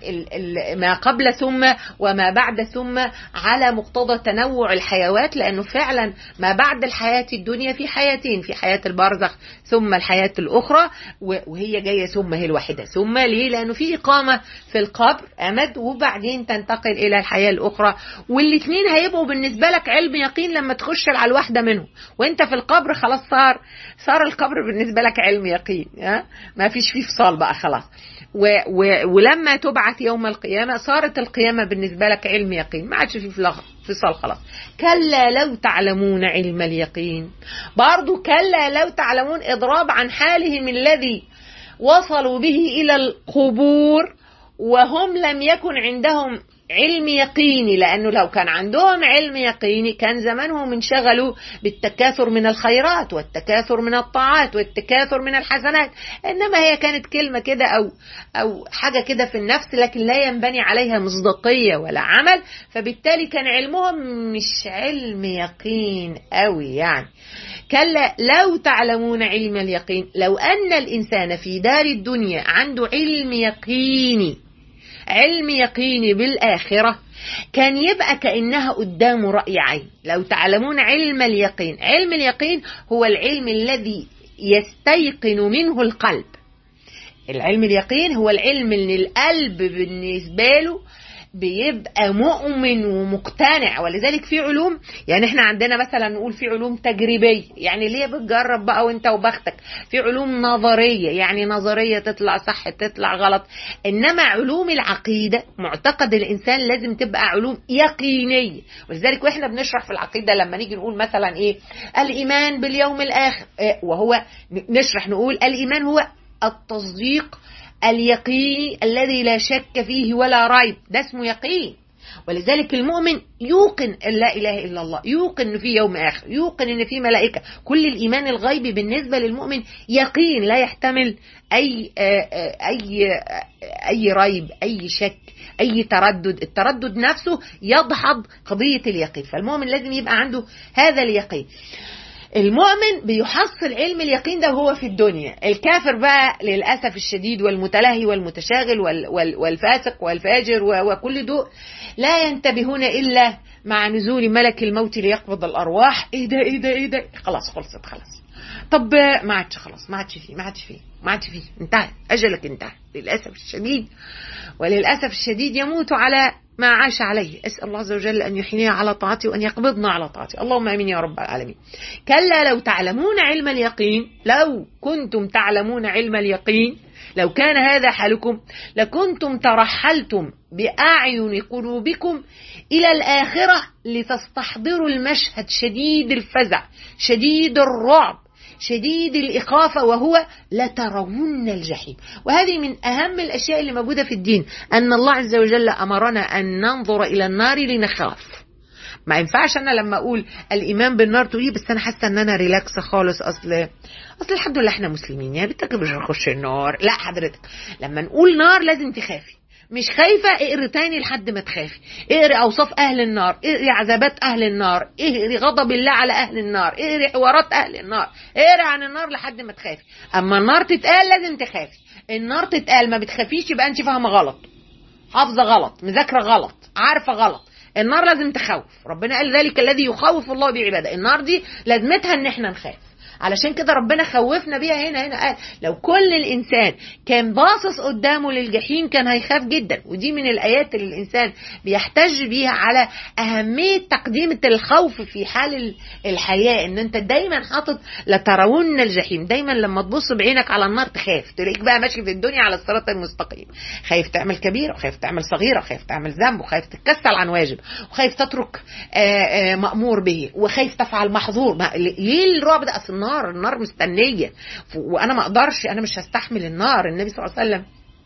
ما قبل ثم وما بعد ثم على مقتضى تنوع الحيوات لانه فعلا ما بعد الحياه الدنيا في حياتين في حياه البرزخ ثم الحياه الاخرى أخرى وهي جاية ثم هي الواحدة ثم ليه لأنه في إقامة في القبر أمد وبعدين تنتقل إلى الحياة الأخرى والاثنين هيبقوا بالنسبة لك علم يقين لما تخش على الواحدة منهم وانت في القبر خلاص صار صار القبر بالنسبة لك علم يقين ها؟ ما فيش فيه فصال بقى خلاص و و ولما تبعث يوم القيامة صارت القيامة بالنسبة لك علم يقين ما عادش فيه فصال خلاص كلا لو تعلمون علم اليقين برضو كلا لو تعلمون إضراب عن حالهم الذي وصلوا به إلى القبور وهم لم يكن عندهم علم يقيني لأنه لو كان عندهم علم يقيني كان زمانهم انشغلوا بالتكاثر من الخيرات والتكاثر من الطاعات والتكاثر من الحسنات إنما هي كانت كلمة كده أو أو حاجة كده في النفس لكن لا ينبني عليها مصداقية ولا عمل فبالتالي كان علمهم مش علم يقين قوي يعني كلا لو تعلمون علم اليقين لو أن الإنسان في دار الدنيا عنده علم يقيني علم يقيني بالآخرة كان يبقى كأنها قدامه رأي عين لو تعلمون علم اليقين علم اليقين هو العلم الذي يستيقن منه القلب العلم اليقين هو العلم ان القلب بالنسبة له بيبقى مؤمن ومقتنع ولذلك في علوم يعني احنا عندنا مثلا نقول في علوم تجريبيه يعني اللي هي بتجرب بقى وانت وبختك في علوم نظريه يعني نظريه تطلع صح تطلع غلط انما علوم العقيده معتقد الانسان لازم تبقى علوم يقينيه ولذلك واحنا بنشرح في العقيده لما نيجي نقول مثلا ايه الايمان باليوم الاخر إيه وهو نشرح نقول الايمان هو التصديق اليقيني الذي لا شك فيه ولا ريب ده اسمه يقين ولذلك المؤمن يوقن أن لا إله إلا الله يوقن أن في يوم آخر يوقن أن في ملائكة كل الإيمان الغيبي بالنسبة للمؤمن يقين لا يحتمل أي أي أي ريب أي شك أي تردد التردد نفسه يدحض قضية اليقين فالمؤمن لازم يبقى عنده هذا اليقين المؤمن بيحصل علم اليقين ده وهو في الدنيا الكافر بقى للأسف الشديد والمتلهي والمتشاغل والفاسق والفاجر وكل دول لا ينتبهون إلا مع نزول ملك الموت ليقبض الأرواح إيه ده إيه ده إيه ده خلاص خلصت خلاص طب ما عادش خلاص ما عادش فيه ما عادش فيه ما عادش فيه انتهى أجلك انتهى للأسف الشديد وللأسف الشديد يموت على ما عاش عليه أسأل الله عز وجل أن يحيينا على طاعته وأن يقبضنا على طاعته اللهم أمين يا رب العالمين كلا لو تعلمون علم اليقين لو كنتم تعلمون علم اليقين لو كان هذا حالكم لكنتم ترحلتم بأعين قلوبكم إلى الآخرة لتستحضروا المشهد شديد الفزع شديد الرعب شديد الإخافة وهو لترون الجحيم وهذه من أهم الأشياء اللي موجودة في الدين أن الله عز وجل أمرنا أن ننظر إلى النار لنخاف ما ينفعش انا لما اقول الايمان بالنار تقولي بس انا حاسه ان انا ريلاكس خالص اصل اصل الحمد لله احنا مسلمين يعني بالتاكد مش هنخش النار لا حضرتك لما نقول نار لازم تخافي مش خايفة اقري تاني لحد ما تخافي اقري اوصاف اهل النار اقري عذابات اهل النار اقري غضب الله على اهل النار اقري حوارات اهل النار اقري عن النار لحد ما تخافي اما النار تتقال لازم تخافي النار تتقال ما بتخافيش يبقى انت فاهمه غلط حافظه غلط مذاكره غلط عارفه غلط النار لازم تخوف ربنا قال ذلك الذي يخوف الله بعباده النار دي لازمتها ان احنا نخاف علشان كده ربنا خوفنا بيها هنا هنا قال لو كل الانسان كان باصص قدامه للجحيم كان هيخاف جدا ودي من الايات اللي الانسان بيحتج بيها على اهميه تقديم الخوف في حال الحياه ان انت دايما حاطط لترون الجحيم دايما لما تبص بعينك على النار تخاف تلاقيك بقى ماشي في الدنيا على الصراط المستقيم خايف تعمل كبيره وخايف تعمل صغيره وخايف تعمل ذنب وخايف تتكسل عن واجب وخايف تترك آآ آآ مامور به وخايف تفعل محظور ليه الرعب ده اصل النار النار مستنيه وانا ما اقدرش انا مش هستحمل النار النبي صلى الله عليه وسلم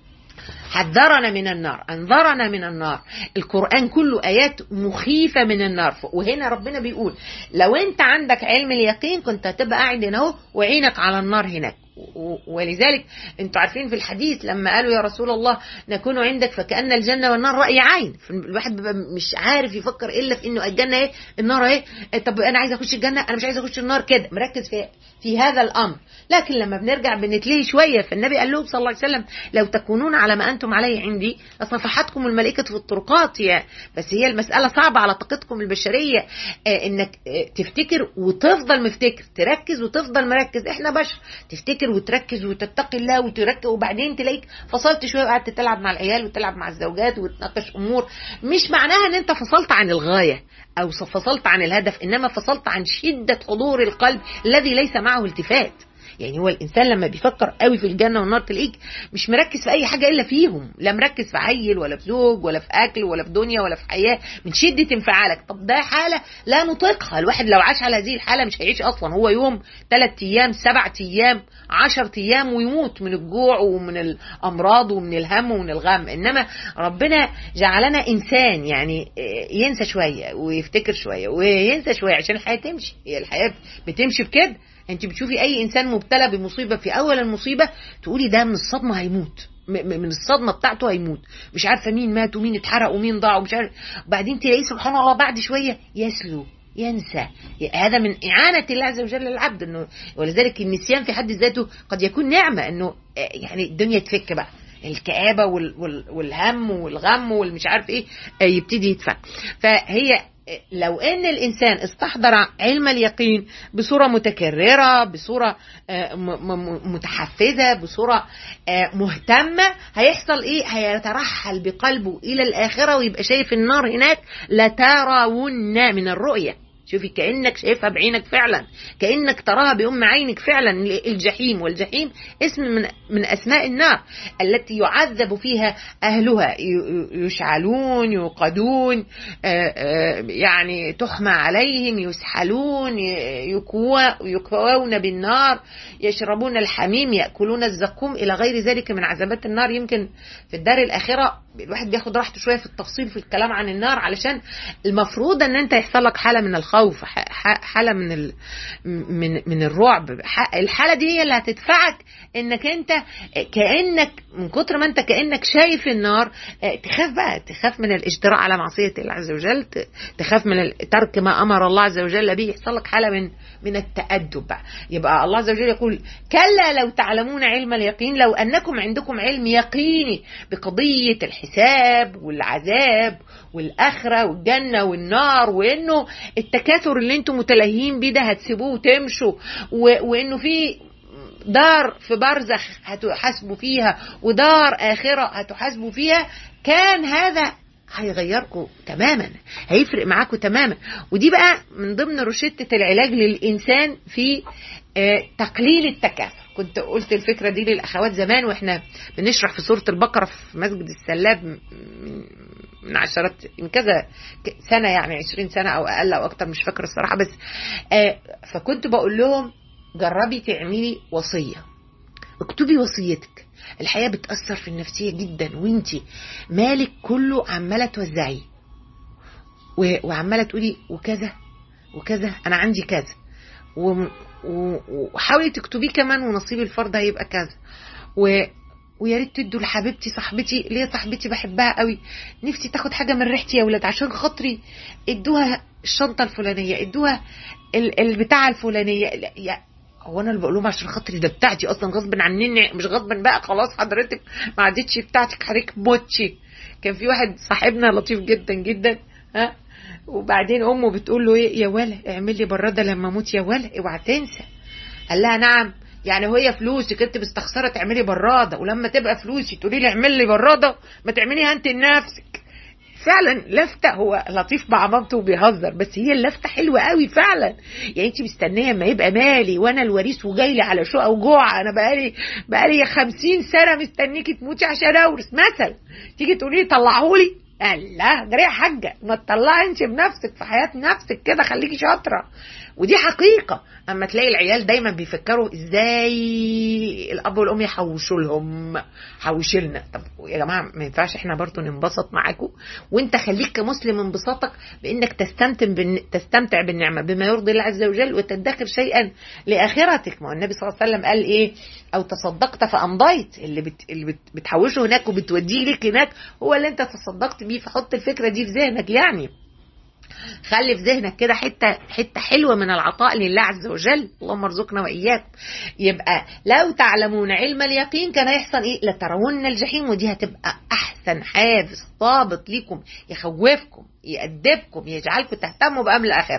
حذرنا من النار انذرنا من النار القرآن كله آيات مخيفة من النار وهنا ربنا بيقول لو انت عندك علم اليقين كنت هتبقى قاعد هنا اهو وعينك على النار هناك ولذلك انتوا عارفين في الحديث لما قالوا يا رسول الله نكون عندك فكأن الجنة والنار رأي عين الواحد بيبقى مش عارف يفكر الا في انه الجنة ايه النار ايه طب انا عايز اخش الجنة انا مش عايز اخش النار كده مركز في في هذا الامر لكن لما بنرجع بنتلهي شويه فالنبي قال لهم صلى الله عليه وسلم لو تكونون على ما انتم عليه عندي لصفحتكم الملائكه في الطرقات يا بس هي المساله صعبه على طاقتكم البشريه آه انك آه تفتكر وتفضل مفتكر تركز وتفضل مركز احنا بشر تفتكر وتركز وتتقي الله وتركز وبعدين تلاقيك فصلت شويه وقعدت تلعب مع العيال وتلعب مع الزوجات وتناقش امور مش معناها ان انت فصلت عن الغايه او فصلت عن الهدف انما فصلت عن شده حضور القلب الذي ليس معه التفات يعني هو الانسان لما بيفكر قوي في الجنه والنار تلاقيك مش مركز في اي حاجه الا فيهم لا مركز في عيل ولا في زوج ولا في اكل ولا في دنيا ولا في حياه من شده انفعالك طب ده حاله لا نطيقها الواحد لو عاش على هذه الحاله مش هيعيش اصلا هو يوم ثلاث ايام سبع ايام عشر ايام ويموت من الجوع ومن الامراض ومن الهم ومن الغم انما ربنا جعلنا انسان يعني ينسى شويه ويفتكر شويه وينسى شويه عشان الحياه تمشي هي الحياه بتمشي بكده انت بتشوفي اي انسان مبتلى بمصيبه في اول المصيبه تقولي ده من الصدمه هيموت من الصدمه بتاعته هيموت مش عارفه مين مات ومين اتحرق ومين ضاع ومش عارف بعدين تلاقيه سبحان الله بعد شويه يسلو ينسى هذا من إعانة الله عز وجل للعبد إنه ولذلك النسيان في حد ذاته قد يكون نعمة إنه يعني الدنيا تفك بقى الكآبة والهم والغم والمش عارف إيه يبتدي يتفك فهي لو ان الانسان استحضر علم اليقين بصوره متكرره بصوره متحفزه بصوره مهتمه هيحصل ايه هيترحل بقلبه الى الاخره ويبقى شايف النار هناك لترون من الرؤيه شوفي كأنك شايفها بعينك فعلا كأنك تراها بأم عينك فعلا الجحيم والجحيم اسم من, من أسماء النار التي يعذب فيها أهلها يشعلون يوقدون يعني تحمى عليهم يسحلون يكوون بالنار يشربون الحميم يأكلون الزقوم إلى غير ذلك من عذابات النار يمكن في الدار الآخرة الواحد بياخد راحته شوية في التفصيل في الكلام عن النار علشان المفروض ان انت يحصل لك حالة من الخوف حالة من ال... من من الرعب الحالة دي هي اللي هتدفعك انك انت كأنك من كتر ما انت كأنك شايف النار تخاف بقى تخاف من الاجتراء على معصية الله عز وجل تخاف من ترك ما امر الله عز وجل به يحصل لك حالة من من التأدب بقى يبقى الله عز وجل يقول كلا لو تعلمون علم اليقين لو أنكم عندكم علم يقيني بقضية الحساب والعذاب والآخرة والجنة والنار وإنه التكاثر اللي انتم متلهين بيه ده هتسيبوه وتمشوا وإنه في دار في برزخ هتحاسبوا فيها ودار آخرة هتحاسبوا فيها كان هذا هيغيركم تماما هيفرق معاكم تماما ودي بقى من ضمن روشتة العلاج للإنسان في تقليل التكاثر كنت قلت الفكرة دي للأخوات زمان وإحنا بنشرح في سورة البقرة في مسجد السلاب من عشرات من كذا سنة يعني عشرين سنة أو أقل أو أكتر مش فاكرة الصراحة بس فكنت بقول لهم جربي تعملي وصية اكتبي وصيتك الحياة بتأثر في النفسية جدا وانتي مالك كله عمالة توزعيه وعمالة تقولي وكذا وكذا انا عندي كذا وحاولي تكتبيه كمان ونصيب الفرد هيبقى كذا و ويا ريت تدوا لحبيبتي صاحبتي اللي هي صاحبتي بحبها قوي نفسي تاخد حاجه من ريحتي يا ولاد عشان خاطري ادوها الشنطه الفلانيه ادوها البتاعه الفلانيه هو انا اللي بقول لهم عشان خاطري ده بتاعتي اصلا غصب عنني مش غصبا بقى خلاص حضرتك ما عادتش بتاعتك حضرتك موتشي كان في واحد صاحبنا لطيف جدا جدا ها وبعدين امه بتقول له ايه يا ولا اعمل لي براده لما اموت يا ولا اوعى تنسى قال لها نعم يعني وهي فلوسك انت مستخسره تعملي براده ولما تبقى فلوسي تقولي لي اعمل لي براده ما تعمليها انت لنفسك فعلا لفتة هو لطيف مع مامته وبيهزر بس هي اللفتة حلوة قوي فعلا يعني انت مستنية ما يبقى مالي وانا الوريث وجاي لي على شقة وجوع انا بقالي بقالي 50 سنة مستنيكي تموتي عشان اورث مثلا تيجي تقولي لي طلعهولي لا جري يا حاجة ما تطلعي انت بنفسك في حياة نفسك كده خليكي شاطرة ودي حقيقة اما تلاقي العيال دايما بيفكروا ازاي الاب والام يحوشوا لهم حوشوا لنا طب يا جماعة ما ينفعش احنا برضو ننبسط معاكم وانت خليك كمسلم انبساطك بانك تستمتع بالن... تستمتع بالنعمة بما يرضي الله عز وجل وتدخر شيئا لاخرتك ما النبي صلى الله عليه وسلم قال ايه او تصدقت فامضيت اللي بت... اللي بت... بتحوشه هناك وبتوديه لك هناك هو اللي انت تصدقت بيه فحط الفكرة دي في ذهنك يعني خلي في ذهنك كده حته حته حلوه من العطاء لله عز وجل اللهم ارزقنا واياكم يبقى لو تعلمون علم اليقين كان هيحصل ايه لترون الجحيم ودي هتبقى احسن حافز ضابط ليكم يخوفكم يأدبكم يجعلكم تهتموا بأمر الآخرة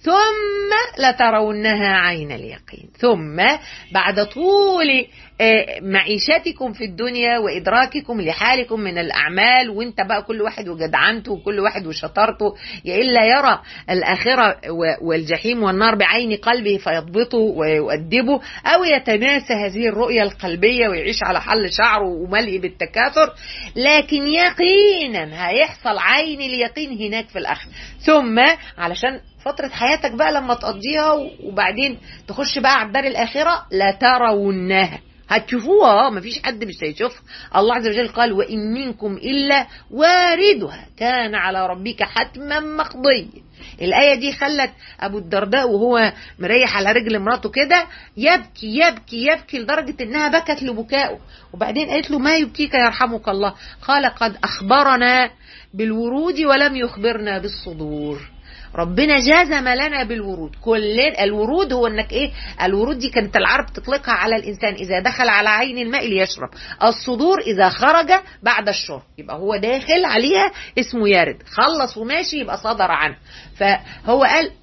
ثم لترونها عين اليقين ثم بعد طول معيشتكم في الدنيا وإدراككم لحالكم من الأعمال وانت بقى كل واحد وجدعنته وكل واحد وشطارته يا إلا يرى الآخرة والجحيم والنار بعين قلبه فيضبطه ويؤدبه أو يتناسى هذه الرؤية القلبية ويعيش على حل شعره وملئ بالتكاثر لكن يقينا هيحصل عين اليقين هناك في الآخرة ثم علشان فترة حياتك بقى لما تقضيها وبعدين تخش بقى على الدار الآخرة لا ترونها هتشوفوها مفيش حد مش هيشوفها الله عز وجل قال وإن منكم إلا واردها كان على ربك حتما مقضيا الآية دي خلت أبو الدرداء وهو مريح على رجل مراته كده يبكي يبكي يبكي لدرجة إنها بكت لبكائه وبعدين قالت له ما يبكيك يرحمك الله قال قد أخبرنا بالورود ولم يخبرنا بالصدور ربنا جزم لنا بالورود كل الورود هو انك ايه الورود دي كانت العرب تطلقها على الانسان اذا دخل على عين الماء ليشرب الصدور اذا خرج بعد الشرب يبقى هو داخل عليها اسمه يارد خلص وماشي يبقى صدر عنه فهو قال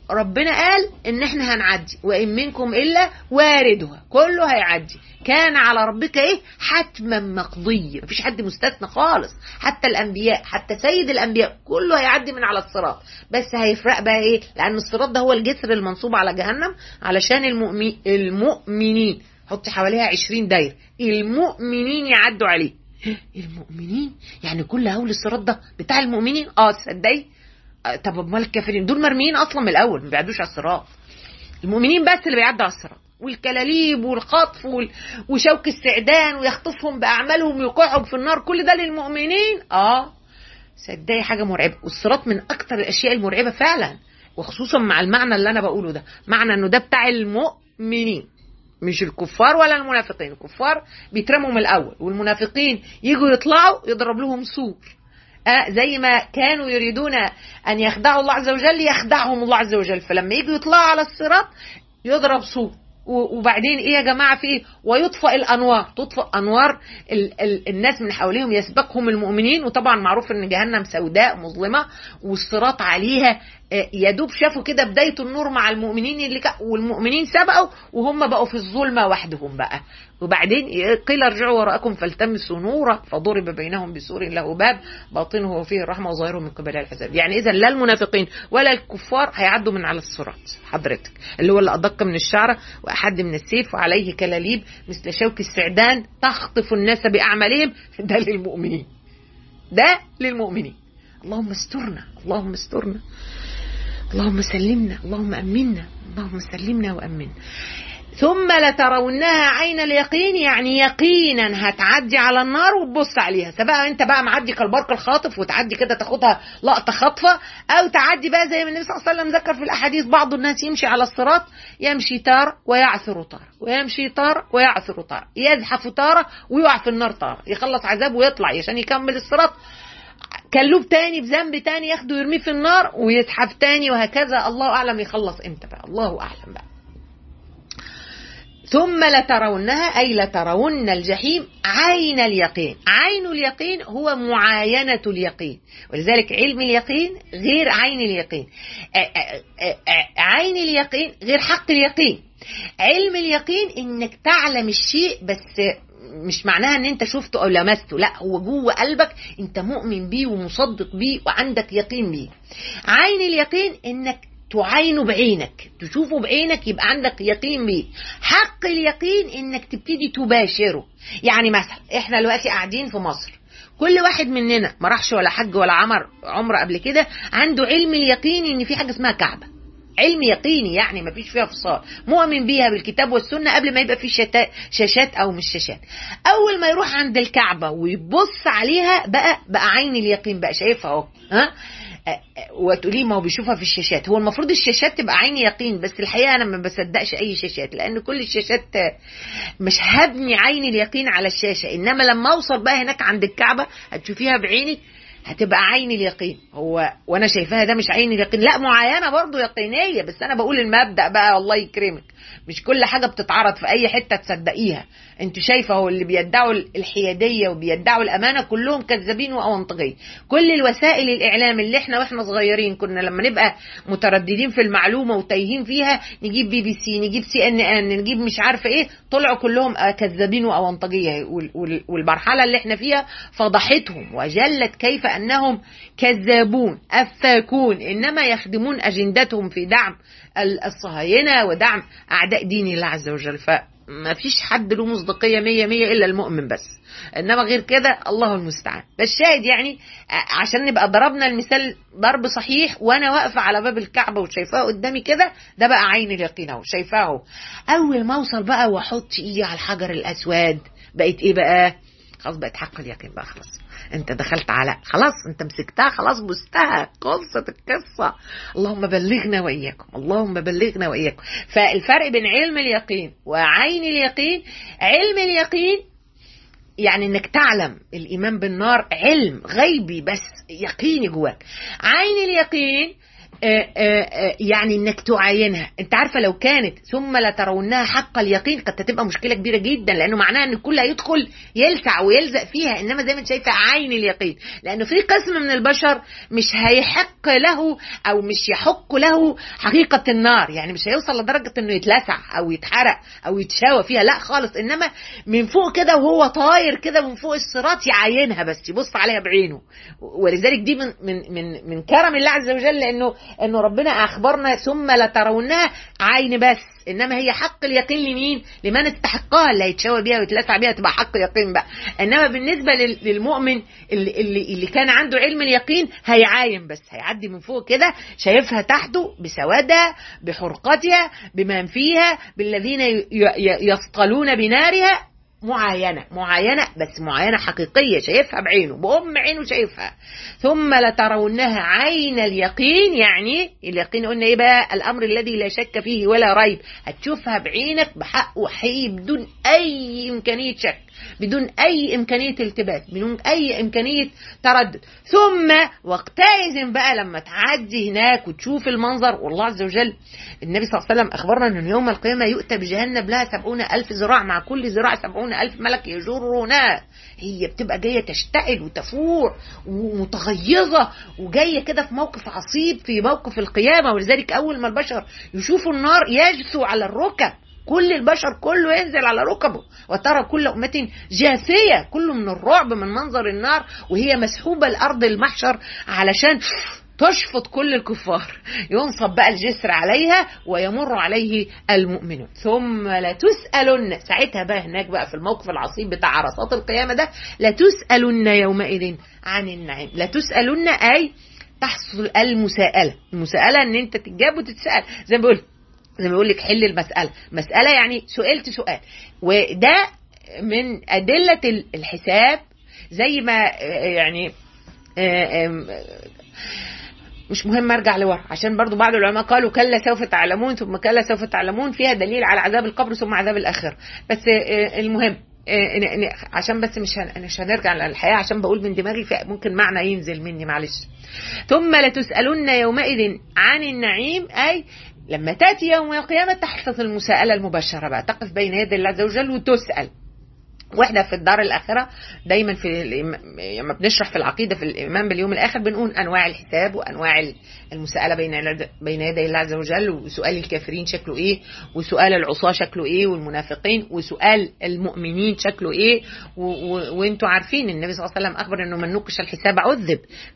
ربنا قال ان احنا هنعدي وان منكم الا واردها كله هيعدي كان على ربك ايه حتما مقضيا مفيش حد مستثنى خالص حتى الانبياء حتى سيد الانبياء كله هيعدي من على الصراط بس هيفرق بقى ايه لان الصراط ده هو الجسر المنصوب على جهنم علشان المؤمن المؤمنين حط حواليها 20 دايره المؤمنين يعدوا عليه المؤمنين يعني كل هول الصراط ده بتاع المؤمنين اه تصدقي آه، طب امال الكافرين دول مرميين اصلا من الاول ما بيعدوش على الصراط المؤمنين بس اللي بيعدوا على الصراط والكلاليب والخطف وال... وشوك السعدان ويخطفهم باعمالهم ويوقعهم في النار كل ده للمؤمنين اه صدقي حاجه مرعبه والصراط من اكتر الاشياء المرعبه فعلا وخصوصا مع المعنى اللي انا بقوله ده معنى انه ده بتاع المؤمنين مش الكفار ولا المنافقين الكفار بيترموا من الاول والمنافقين يجوا يطلعوا يضرب لهم سور آه زي ما كانوا يريدون ان يخدعوا الله عز وجل يخدعهم الله عز وجل فلما يجوا يطلعوا على الصراط يضرب سور و- وبعدين ايه يا جماعه في ايه ويطفئ الانوار تطفئ انوار ال ال الناس من حواليهم يسبقهم المؤمنين وطبعا معروف ان جهنم سوداء مظلمه والصراط عليها آه، يا دوب شافوا كده بدايه النور مع المؤمنين اللي كا والمؤمنين سبقوا وهم بقوا في الظلمه وحدهم بقى وبعدين قيل ارجعوا وراءكم فالتمسوا نورا فضرب بينهم بسور له باب باطنه فيه الرحمه وظاهره من قبل العذاب يعني اذا لا المنافقين ولا الكفار هيعدوا من على الصراط حضرتك اللي هو اللي ادق من الشعره واحد من السيف وعليه كلاليب مثل شوك السعدان تخطف الناس باعمالهم ده للمؤمنين ده للمؤمنين اللهم استرنا اللهم استرنا اللهم سلمنا اللهم امنا اللهم سلمنا وامنا ثم لترونها عين اليقين يعني يقينا هتعدي على النار وتبص عليها سواء انت بقى معدي كالبرق الخاطف وتعدي كده تاخدها لقطه خاطفه او تعدي بقى زي ما النبي صلى الله عليه وسلم ذكر في الاحاديث بعض الناس يمشي على الصراط يمشي تار ويعثر تار ويمشي تار ويعثر تار يزحف تاره ويقع في النار تار يخلص عذاب ويطلع عشان يكمل الصراط كلوب تاني بذنب تاني ياخده يرميه في النار ويزحف تاني وهكذا الله اعلم يخلص امتى بقى الله اعلم بقى ثم لترونها أي لترون الجحيم عين اليقين عين اليقين هو معاينة اليقين ولذلك علم اليقين غير عين اليقين آ- آ- آ- عين اليقين غير حق اليقين علم اليقين انك تعلم الشيء بس مش معناها ان انت شفته او لمسته لا هو جوه قلبك انت مؤمن بيه ومصدق بيه وعندك يقين بيه عين اليقين انك تعاينه بعينك تشوفه بعينك يبقى عندك يقين بيه حق اليقين انك تبتدي تباشره يعني مثلا احنا دلوقتي قاعدين في مصر كل واحد مننا ما راحش ولا حج ولا عمر عمره قبل كده عنده علم اليقين ان في حاجه اسمها كعبه علم يقيني يعني ما فيش فيها فصال مؤمن بيها بالكتاب والسنة قبل ما يبقى في شتا- شاشات أو مش شاشات أول ما يروح عند الكعبة ويبص عليها بقى بقى عين اليقين بقى شايفها أهو ها أ- أ- وتقولي ما هو بيشوفها في الشاشات هو المفروض الشاشات تبقى عين يقين بس الحقيقة أنا ما بصدقش أي شاشات لأن كل الشاشات آه، مش هبني عين اليقين على الشاشة إنما لما أوصل بقى هناك عند الكعبة هتشوفيها بعينك هتبقى عين اليقين هو وانا شايفاها ده مش عين اليقين لا معاينه برضو يقينيه بس انا بقول المبدا بقى الله يكرمك مش كل حاجه بتتعرض في اي حته تصدقيها انت شايفه هو اللي بيدعوا الحياديه وبيدعوا الامانه كلهم كذابين واونطجيه كل الوسائل الاعلام اللي احنا واحنا صغيرين كنا لما نبقى مترددين في المعلومه وتايهين فيها نجيب بي بي سي نجيب سي ان ان نجيب مش عارفه ايه طلعوا كلهم آه، كذابين واونطجيه وال- وال- والمرحله اللي احنا فيها فضحتهم وجلت كيف انهم كذابون افاكون انما يخدمون اجندتهم في دعم ال- الصهاينه ودعم اعداء دين الله عز وجل فما فيش حد له مصداقيه مية مية الا المؤمن بس انما غير كده الله المستعان بس شاهد يعني ع- عشان نبقى ضربنا المثال ضرب صحيح وانا واقفه على باب الكعبه وشايفاه قدامي كده ده بقى عين اليقين اهو شايفاه أهو. اول ما اوصل بقى واحط ايدي على الحجر الاسود بقيت ايه بقى خلاص بقت حق اليقين بقى خلاص انت دخلت على خلاص انت مسكتها خلاص بستها خلصت القصه اللهم بلغنا واياكم اللهم بلغنا واياكم فالفرق بين علم اليقين وعين اليقين علم اليقين يعني انك تعلم الايمان بالنار علم غيبي بس يقيني جواك عين اليقين آه، آه، آه، يعني انك تعاينها انت عارفه لو كانت ثم لترونها حق اليقين قد تبقى مشكله كبيره جدا لانه معناها ان الكل هيدخل يلسع ويلزق فيها انما زي ما انت شايفه عين اليقين لانه في قسم من البشر مش هيحق له او مش يحق له حقيقه النار يعني مش هيوصل لدرجه انه يتلسع او يتحرق او يتشاوى فيها لا خالص انما من فوق كده وهو طاير كده من فوق الصراط يعاينها بس يبص عليها بعينه ولذلك دي من من من من كرم الله عز وجل لانه انه ربنا اخبرنا ثم لترونها عين بس انما هي حق اليقين لمين لمن استحقها اللي هيتشاوى بيها ويتلسع بيها تبقى حق يقين بقى انما بالنسبه لل- للمؤمن اللي, اللي, اللي كان عنده علم اليقين هيعاين بس هيعدي من فوق كده شايفها تحته بسوادها بحرقتها بمن فيها بالذين ي- ي- يصطلون بنارها معاينة معاينة بس معاينة حقيقية شايفها بعينه بأم عينه شايفها ثم لترونها عين اليقين يعني اليقين قلنا ايه بقى الأمر الذي لا شك فيه ولا ريب هتشوفها بعينك بحق وحقيقي بدون أي إمكانية شك بدون أي إمكانية التباس بدون أي إمكانية تردد ثم وقتئذ بقى لما تعدي هناك وتشوف المنظر والله عز وجل النبي صلى الله عليه وسلم أخبرنا أن يوم القيامة يؤتى بجهنم لها سبعون ألف ذراع مع كل ذراع سبعون ألف ملك يجرونها هي بتبقى جاية تشتعل وتفور ومتغيظة وجاية كده في موقف عصيب في موقف القيامة ولذلك أول ما البشر يشوفوا النار يجثوا على الركب كل البشر كله ينزل على ركبه وترى كل أمة جاثية كله من الرعب من منظر النار وهي مسحوبة لأرض المحشر علشان تشفط كل الكفار ينصب بقى الجسر عليها ويمر عليه المؤمنون ثم لتسألن ساعتها بقى هناك بقى في الموقف العصيب بتاع عرصات القيامة ده لتسألن يومئذ عن النعيم لتسألن أي تحصل المساءلة المساءلة ان انت تتجاب وتتسأل زي ما بقول زي ما بيقول لك حل المسألة مسألة يعني سئلت سؤال وده من أدلة الحساب زي ما يعني مش مهم ارجع لورا عشان برضو بعض العلماء قالوا كلا سوف تعلمون ثم كلا سوف تعلمون فيها دليل على عذاب القبر ثم عذاب الاخره بس المهم عشان بس مش مش هنرجع للحياه عشان بقول من دماغي ممكن معنى ينزل مني معلش ثم لتسالن يومئذ عن النعيم اي لما تاتي يوم القيامه تحدث المساءله المباشره بقى تقف بين يدي الله عز وجل وتسال واحنا في الدار الاخره دايما في لما بنشرح في العقيده في الايمان باليوم الاخر بنقول انواع الحساب وانواع المساءله بين بين يدي الله عز وجل وسؤال الكافرين شكله ايه وسؤال العصاه شكله ايه والمنافقين وسؤال المؤمنين شكله ايه وانتوا عارفين النبي صلى الله عليه وسلم اخبر انه من نقش الحساب عذب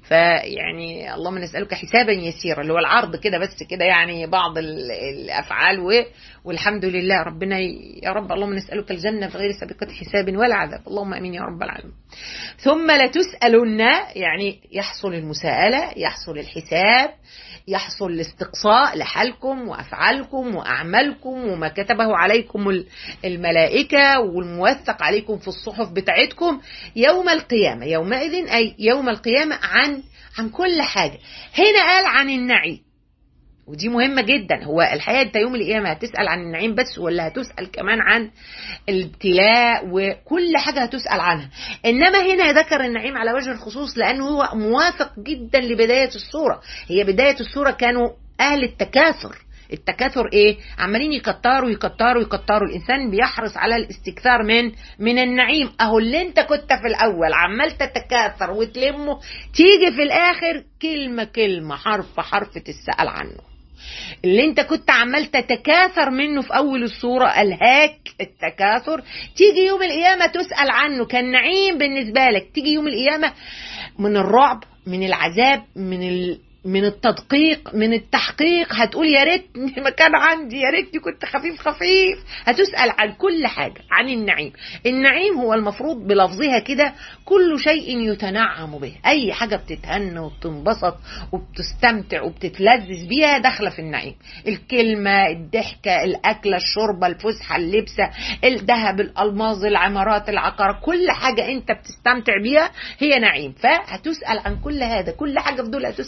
فيعني اللهم نسالك حسابا يسيرا اللي هو العرض كده بس كده يعني بعض الافعال والحمد لله ربنا يا رب اللهم نسالك الجنه بغير سابقه حساب حساب ولا عذاب اللهم امين يا رب العالمين ثم لتسالن يعني يحصل المساءله يحصل الحساب يحصل الاستقصاء لحالكم وافعالكم واعمالكم وما كتبه عليكم الملائكه والموثق عليكم في الصحف بتاعتكم يوم القيامه يومئذ اي يوم القيامه عن عن كل حاجه هنا قال عن النعيم ودي مهمة جدا هو الحقيقة انت يوم القيامة هتسأل عن النعيم بس ولا هتسأل كمان عن الابتلاء وكل حاجة هتسأل عنها انما هنا ذكر النعيم على وجه الخصوص لانه هو موافق جدا لبداية السورة هي بداية السورة كانوا اهل التكاثر التكاثر ايه عمالين يكتروا يكتروا يكتروا الانسان بيحرص على الاستكثار من من النعيم اهو اللي انت كنت في الاول عمال تتكاثر وتلمه تيجي في الاخر كلمه كلمه حرف حرف تسال عنه اللي انت كنت عمال تتكاثر منه في اول الصورة الهاك التكاثر تيجي يوم القيامة تسأل عنه كان نعيم بالنسبة لك تيجي يوم القيامة من الرعب من العذاب من ال... من التدقيق من التحقيق هتقول يا ريتني ما كان عندي يا ريتني كنت خفيف خفيف هتسأل عن كل حاجة عن النعيم النعيم هو المفروض بلفظها كده كل شيء يتنعم به أي حاجة بتتهنى وبتنبسط وبتستمتع وبتتلذذ بيها داخلة في النعيم الكلمة الضحكة الأكلة الشربة الفسحة اللبسة الذهب الألماظ العمارات العقار كل حاجة أنت بتستمتع بيها هي نعيم فهتسأل عن كل هذا كل حاجة في دول هتسأل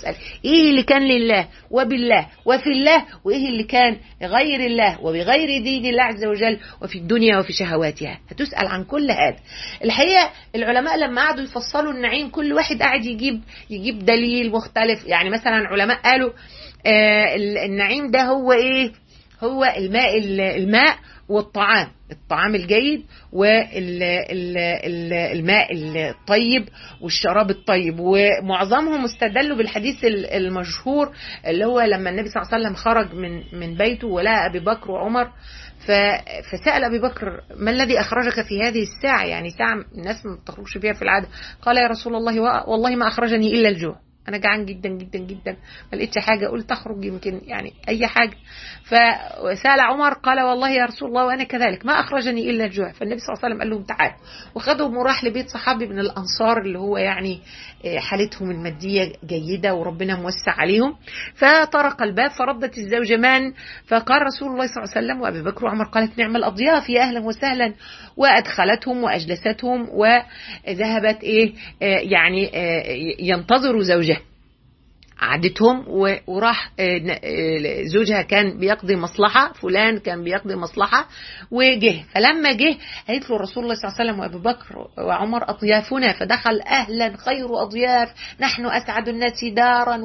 ايه اللي كان لله وبالله وفي الله وايه اللي كان غير الله وبغير دين الله عز وجل وفي الدنيا وفي شهواتها هتسأل عن كل هذا الحقيقة العلماء لما قعدوا يفصلوا النعيم كل واحد قاعد يجيب يجيب دليل مختلف يعني مثلا علماء قالوا آه النعيم ده هو ايه هو الماء الماء والطعام الطعام الجيد والماء الطيب والشراب الطيب ومعظمهم استدلوا بالحديث المشهور اللي هو لما النبي صلى الله عليه وسلم خرج من من بيته ولقى ابي بكر وعمر فسأل أبي بكر ما الذي أخرجك في هذه الساعة يعني ساعة الناس ما بتخرجش فيها في العادة قال يا رسول الله والله ما أخرجني إلا الجوع انا جعان جدا جدا جدا ما لقيتش حاجه قلت اخرج يمكن يعني اي حاجه فسال عمر قال والله يا رسول الله وانا كذلك ما اخرجني الا الجوع فالنبي صلى الله عليه وسلم قال لهم تعالوا وخدهم وراح لبيت صحابي من الانصار اللي هو يعني حالتهم الماديه جيده وربنا موسع عليهم فطرق الباب فردت الزوجه من فقال رسول الله صلى الله عليه وسلم وابي بكر وعمر قالت نعم الاضياف يا اهلا وسهلا وادخلتهم واجلستهم وذهبت ايه يعني ينتظروا زوجها عادتهم وراح زوجها كان بيقضي مصلحة فلان كان بيقضي مصلحة وجه فلما جه قالت له رسول الله صلى الله عليه وسلم وأبو بكر وعمر أضيافنا فدخل أهلا خير أضياف نحن أسعد الناس دارا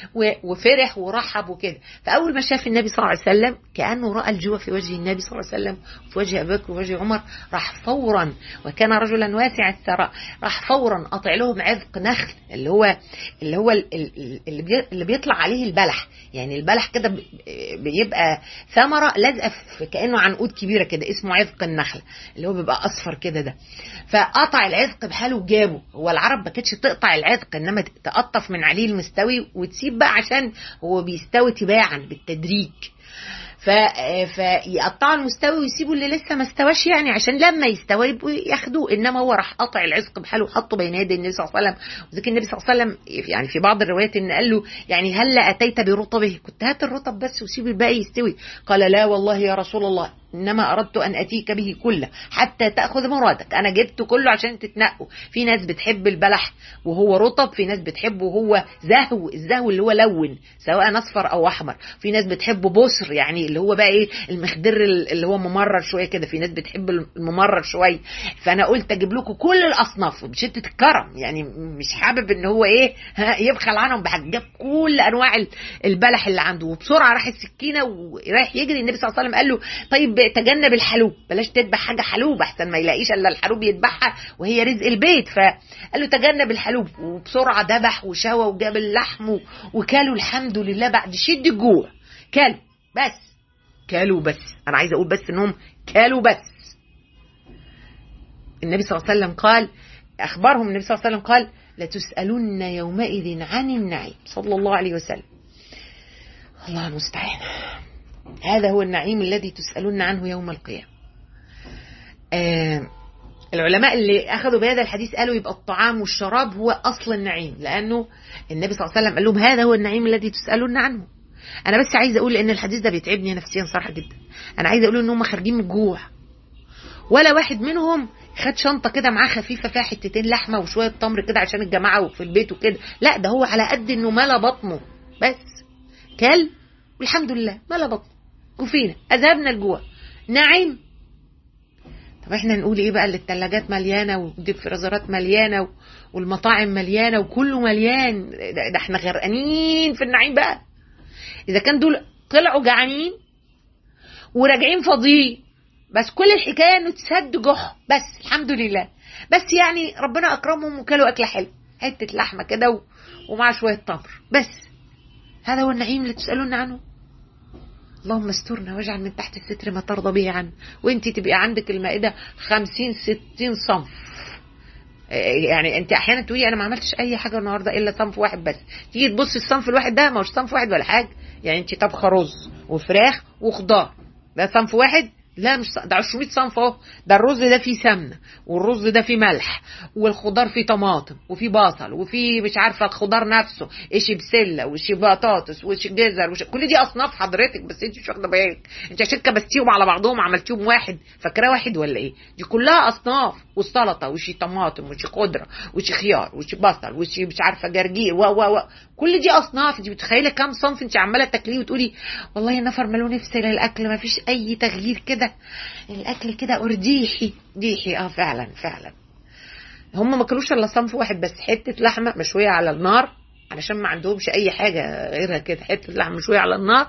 وفرح ورحب وكده فأول ما شاف النبي صلى الله عليه وسلم كأنه رأى الجوع في وجه النبي صلى الله عليه وسلم وفي وجه أبو بكر ووجه عمر راح فورا وكان رجلا واسع الثراء راح فورا قطع لهم عذق نخل اللي هو اللي هو اللي اللي بيطلع عليه البلح يعني البلح كده بيبقى ثمرة لازقة في كأنه عنقود كبيرة كده اسمه عذق النخلة اللي هو بيبقى أصفر كده ده فقطع العذق بحاله وجابه هو العرب ما كانتش تقطع العذق انما تقطف من عليه المستوي وتسيب بقى عشان هو بيستوي تباعا بالتدريج ف... فيقطعوا المستوي ويسيبوا اللي لسه ما استواش يعني عشان لما يستوي يبقوا ياخدوه انما هو راح قطع العزق بحاله وحطه بين يدي النبي صلى الله عليه وسلم وذكر النبي صلى الله عليه وسلم يعني في بعض الروايات ان قال له يعني هلا اتيت برطبه كنت هات الرطب بس وسيب الباقي يستوي قال لا والله يا رسول الله انما اردت ان اتيك به كله حتى تاخذ مرادك انا جبت كله عشان تتنقوا في ناس بتحب البلح وهو رطب في ناس بتحبه وهو زهو الزهو اللي هو لون سواء اصفر او احمر في ناس بتحبه بصر يعني اللي هو بقى ايه المخدر اللي هو ممرر شويه كده في ناس بتحب الممرر شويه فانا قلت اجيب لكم كل الاصناف بشده الكرم يعني مش حابب ان هو ايه يبخل عنهم بحاجه جاب كل انواع البلح اللي عنده وبسرعه راح السكينه ورايح يجري النبي صلى الله عليه وسلم قال له طيب تجنب الحلوب بلاش تذبح حاجه حلوب احسن ما يلاقيش الا الحلوب يذبحها وهي رزق البيت فقال له تجنب الحلوب وبسرعه ذبح وشوى وجاب اللحم وكلوا الحمد لله بعد شد الجوع كلوا بس كلوا بس انا عايزه اقول بس انهم كلوا بس النبي صلى الله عليه وسلم قال اخبرهم النبي صلى الله عليه وسلم قال لتسالن يومئذ عن النعيم صلى الله عليه وسلم الله المستعان هذا هو النعيم الذي تسألون عنه يوم القيامة آه العلماء اللي أخذوا بهذا الحديث قالوا يبقى الطعام والشراب هو أصل النعيم لأنه النبي صلى الله عليه وسلم قال لهم هذا هو النعيم الذي تسألون عنه أنا بس عايزة أقول إن الحديث ده بيتعبني نفسيا صراحة جدا أنا عايزة أقول إن هم خارجين من الجوع ولا واحد منهم خد شنطة كده معاه خفيفة فيها حتتين لحمة وشوية تمر كده عشان الجماعة وفي البيت وكده لا ده هو على قد إنه ملا بطنه بس كل والحمد لله ملا بطنه كفينا أذهبنا الجوع نعيم طب احنا نقول ايه بقى اللي التلاجات مليانة والفريزرات مليانة والمطاعم مليانة وكله مليان ده, ده احنا غرقانين في النعيم بقى اذا كان دول طلعوا جعانين وراجعين فاضيين بس كل الحكايه انه تسد جح بس الحمد لله بس يعني ربنا اكرمهم وكلوا اكله حلوه حته لحمه كده ومع شويه تمر بس هذا هو النعيم اللي تسالون عنه اللهم استرنا واجعل من تحت الستر ما ترضى به عنه وانت تبقي عندك المائدة خمسين ستين صنف يعني انت احيانا تقولي انا ما عملتش اي حاجه النهارده الا صنف واحد بس تيجي تبصي الصنف الواحد ده ما هوش صنف واحد ولا حاجه يعني انت طبخه رز وفراخ وخضار ده صنف واحد لا مش ص- ده 200 صنف اهو ده الرز ده فيه سمنه والرز ده فيه ملح والخضار فيه طماطم وفيه بصل وفيه مش عارفه الخضار نفسه ايش بسله وش بطاطس وش جزر وش كل دي اصناف حضرتك بس انت مش واخده بالك انت عشان كبستيهم على بعضهم عملتيهم واحد فاكراه واحد ولا ايه دي كلها اصناف والسلطه وش طماطم وش خضره وش خيار وش بصل وش مش عارفه جرجير و و و كل دي اصناف انت متخيله كام صنف انت عماله تاكليه وتقولي والله النفر ماله نفسي للاكل ما فيش اي تغيير كده الاكل كده ارديحي ديحي اه فعلا فعلا هم ما كلوش الا صنف واحد بس حته لحمه مشويه على النار علشان ما عندهمش اي حاجه غيرها كده حته لحمه مشويه على النار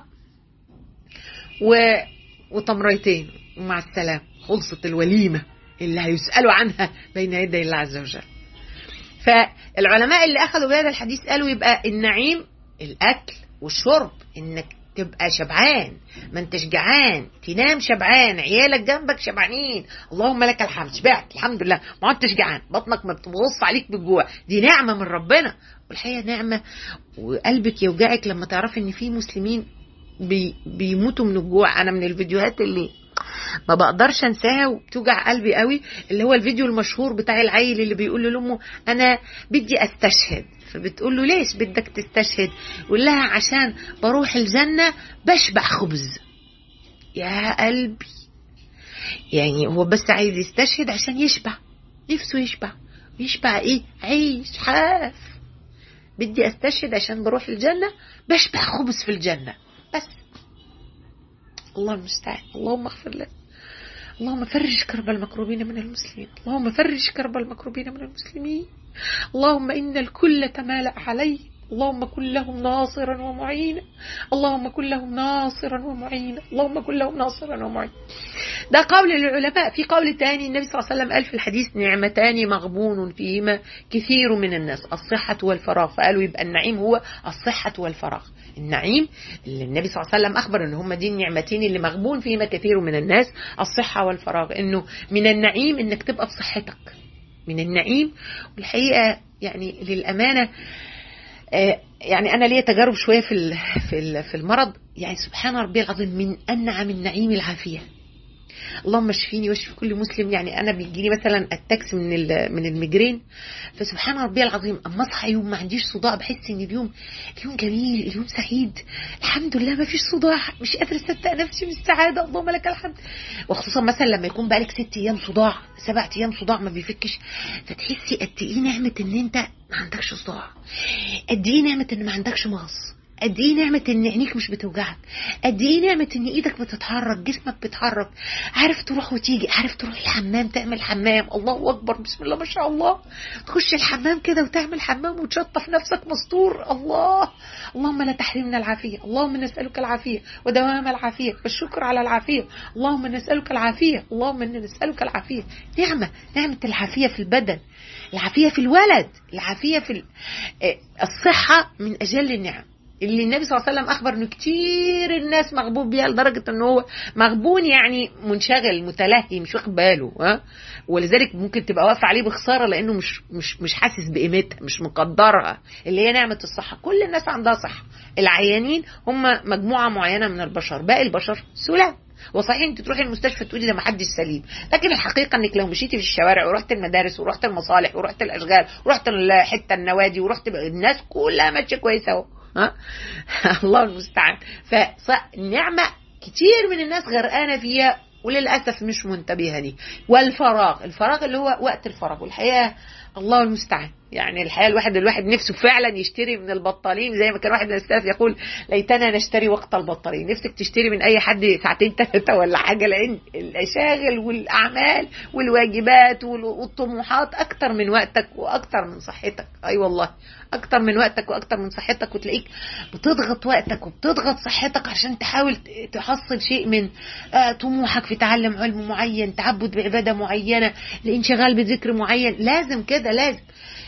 و... وتمريتين ومع السلامه خلصت الوليمه اللي هيسالوا عنها بين يدي الله عز وجل فالعلماء اللي اخذوا بهذا الحديث قالوا يبقى النعيم الاكل والشرب انك تبقى شبعان ما انتش جعان تنام شبعان عيالك جنبك شبعانين اللهم لك الحمد شبعت الحمد لله ما انتش جعان بطنك ما بتبص عليك بالجوع دي نعمه من ربنا والحقيقه نعمه وقلبك يوجعك لما تعرفي ان في مسلمين بي بيموتوا من الجوع انا من الفيديوهات اللي ما بقدرش انساها وبتوجع قلبي قوي اللي هو الفيديو المشهور بتاع العيل اللي بيقول لامه انا بدي استشهد فبتقول له ليش بدك تستشهد يقول لها عشان بروح الجنة بشبع خبز يا قلبي يعني هو بس عايز يستشهد عشان يشبع نفسه يشبع يشبع ايه عيش حاف بدي استشهد عشان بروح الجنة بشبع خبز في الجنة بس الله المستعان اللهم اغفر لنا اللهم فرج كرب المكروبين من المسلمين اللهم فرج كرب المكروبين من المسلمين اللهم إن الكل تمالأ عليه اللهم كن لهم ناصرا ومعينا اللهم كن لهم ناصرا ومعينا اللهم كن لهم ناصرا ومعينا ده قول العلماء في قول تاني النبي صلى الله عليه وسلم قال في الحديث نعمتان مغبون فيهما كثير من الناس الصحة والفراغ فقالوا يبقى النعيم هو الصحة والفراغ النعيم اللي النبي صلى الله عليه وسلم أخبر أن هم دي النعمتين اللي مغبون فيهما كثير من الناس الصحة والفراغ أنه من النعيم أنك تبقى بصحتك من النعيم والحقيقة يعني للأمانة يعني أنا ليا تجارب شوية في في في المرض يعني سبحان ربي العظيم من أنعم النعيم العافية اللهم اشفيني واشفي كل مسلم يعني انا بيجيلي مثلا التاكس من من الميجرين فسبحان ربي العظيم اما اصحى يوم ما عنديش صداع بحس ان اليوم اليوم جميل اليوم سعيد الحمد لله ما فيش صداع مش قادره اصدق نفسي من السعاده اللهم لك الحمد وخصوصا مثلا لما يكون بقالك ست ايام صداع سبع ايام صداع ما بيفكش فتحسي قد ايه نعمه ان انت ما عندكش صداع قد ايه نعمه ان ما عندكش مغص قد ايه نعمة ان عينيك مش بتوجعك قد ايه نعمة ان ايدك بتتحرك جسمك بيتحرك عارف تروح وتيجي عارف تروح الحمام تعمل حمام الله اكبر بسم الله ما شاء الله تخش الحمام كده وتعمل حمام وتشطف نفسك مستور الله اللهم لا تحرمنا العافية اللهم نسألك العافية ودوام العافية والشكر على العافية اللهم نسألك العافية اللهم نسألك العافية نعمة نعمة العافية في البدن العافية في الولد العافية في الصحة من أجل النعم اللي النبي صلى الله عليه وسلم اخبر انه كتير الناس مغبون بيها لدرجه ان هو مغبون يعني منشغل متلهي مش واخد باله ها ولذلك ممكن تبقى واقفه عليه بخساره لانه مش مش مش حاسس بقيمتها مش مقدرها اللي هي نعمه الصحه كل الناس عندها صحه العيانين هم مجموعه معينه من البشر باقي البشر سلام وصحيح انت تروحي المستشفى تقولي ده ما حدش سليم لكن الحقيقه انك لو مشيتي في الشوارع ورحت المدارس ورحت المصالح ورحت الاشغال ورحت حته النوادي ورحت الناس كلها ماشيه كويسه اهو ها الله المستعان فنعمة كتير من الناس غرقانة فيها وللأسف مش منتبهة دي والفراغ الفراغ اللي هو وقت الفراغ والحقيقة الله المستعان يعني الحقيقة الواحد الواحد نفسه فعلا يشتري من البطالين زي ما كان واحد من السلف يقول ليتنا نشتري وقت البطالين نفسك تشتري من أي حد ساعتين ثلاثة ولا حاجة لأن المشاغل والأعمال والواجبات والطموحات أكتر من وقتك وأكتر من صحتك أي أيوة والله أكتر من وقتك وأكتر من صحتك وتلاقيك بتضغط وقتك وبتضغط صحتك عشان تحاول تحصل شيء من طموحك في تعلم علم معين تعبد بعبادة معينة الانشغال بذكر معين لازم كده لازم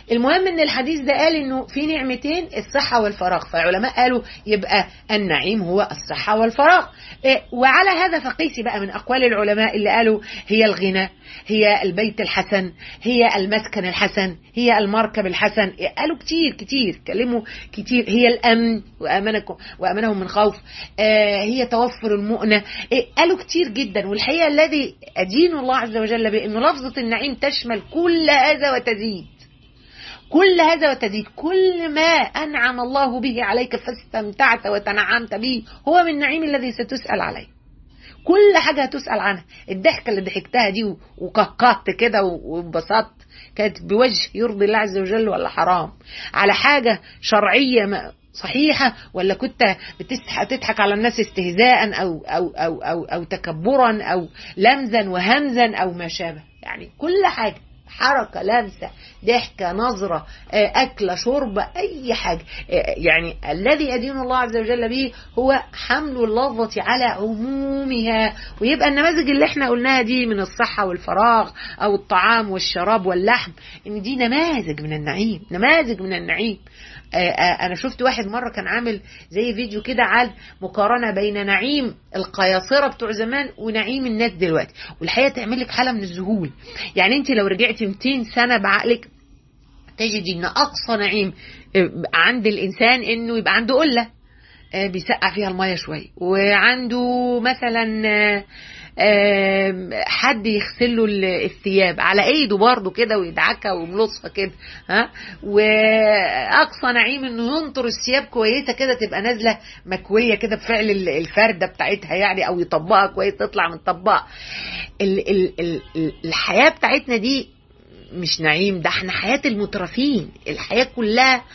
المهم ان الحديث ده قال انه في نعمتين الصحة والفراغ فالعلماء قالوا يبقى النعيم هو الصحة والفراغ إيه، وعلى هذا فقيسي بقى من اقوال العلماء اللي قالوا هي الغنى هي البيت الحسن هي المسكن الحسن هي المركب الحسن إيه، قالوا كتير كتير كلموا كتير هي الامن وامنكم وامنهم من خوف آه، هي توفر المؤنة إيه، قالوا كتير جدا والحقيقة الذي ادين الله عز وجل به انه لفظة النعيم تشمل كل هذا وتزيد كل هذا وتزيد كل ما أنعم الله به عليك فاستمتعت وتنعمت به هو من النعيم الذي ستسأل عليه كل حاجة هتسأل عنها الضحكة اللي ضحكتها دي وقهقهت كده وانبسطت كانت بوجه يرضي الله عز وجل ولا حرام على حاجة شرعية صحيحة ولا كنت بتضحك على الناس استهزاء أو, أو, أو, أو, أو تكبرا أو لمزا وهمزا أو ما شابه يعني كل حاجة حركة لمسة ضحكة نظرة أكلة شربة أي حاجة يعني الذي أدين الله عز وجل به هو حمل اللفظة على عمومها ويبقى النماذج اللي احنا قلناها دي من الصحة والفراغ أو الطعام والشراب واللحم إن دي نماذج من النعيم نماذج من النعيم انا شفت واحد مره كان عامل زي فيديو كده عن مقارنه بين نعيم القياصره بتوع زمان ونعيم الناس دلوقتي والحقيقه تعمل لك حاله من الذهول يعني انت لو رجعتي 200 سنه بعقلك تجد ان اقصى نعيم عند الانسان انه يبقى عنده قله بيسقع فيها الميه شويه وعنده مثلا حد يغسل له الثياب على ايده برضه كده ويدعكها ويملصها كده ها واقصى نعيم انه ينطر الثياب كويسه كده تبقى نازله مكويه كده بفعل الفرده بتاعتها يعني او يطبقها كويس تطلع متطبقه الحياه بتاعتنا دي مش نعيم ده احنا حياه المترفين الحياه كلها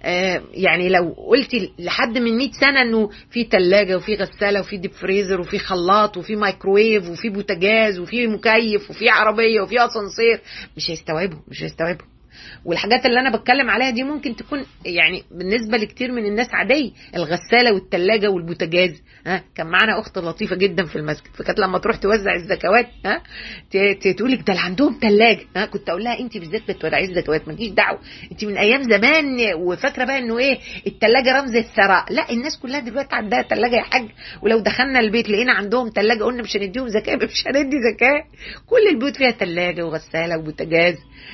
يعني لو قلت لحد من 100 سنه انه في ثلاجه وفي غساله وفي ديب فريزر وفي خلاط وفي مايكرويف وفي بوتاجاز وفي مكيف وفي عربيه وفي اسانسير مش هيستوعبوا مش هيستوعبوا والحاجات اللي انا بتكلم عليها دي ممكن تكون يعني بالنسبه لكتير من الناس عاديه الغساله والثلاجه والبوتاجاز ها كان معانا اخت لطيفه جدا في المسجد فكانت لما تروح توزع الزكوات ها تقول لك ده اللي عندهم ثلاجه ها كنت اقول لها انت بالذات بتودعي الزكوات مالكيش دعوه انت من ايام زمان وفاكره بقى انه ايه الثلاجه رمز الثراء لا الناس كلها دلوقتي عندها ثلاجه يا حاج ولو دخلنا البيت لقينا عندهم ثلاجه قلنا مش هنديهم زكاه مش هندي زكاه كل البيوت فيها ثلاجه وغساله وبوتاجاز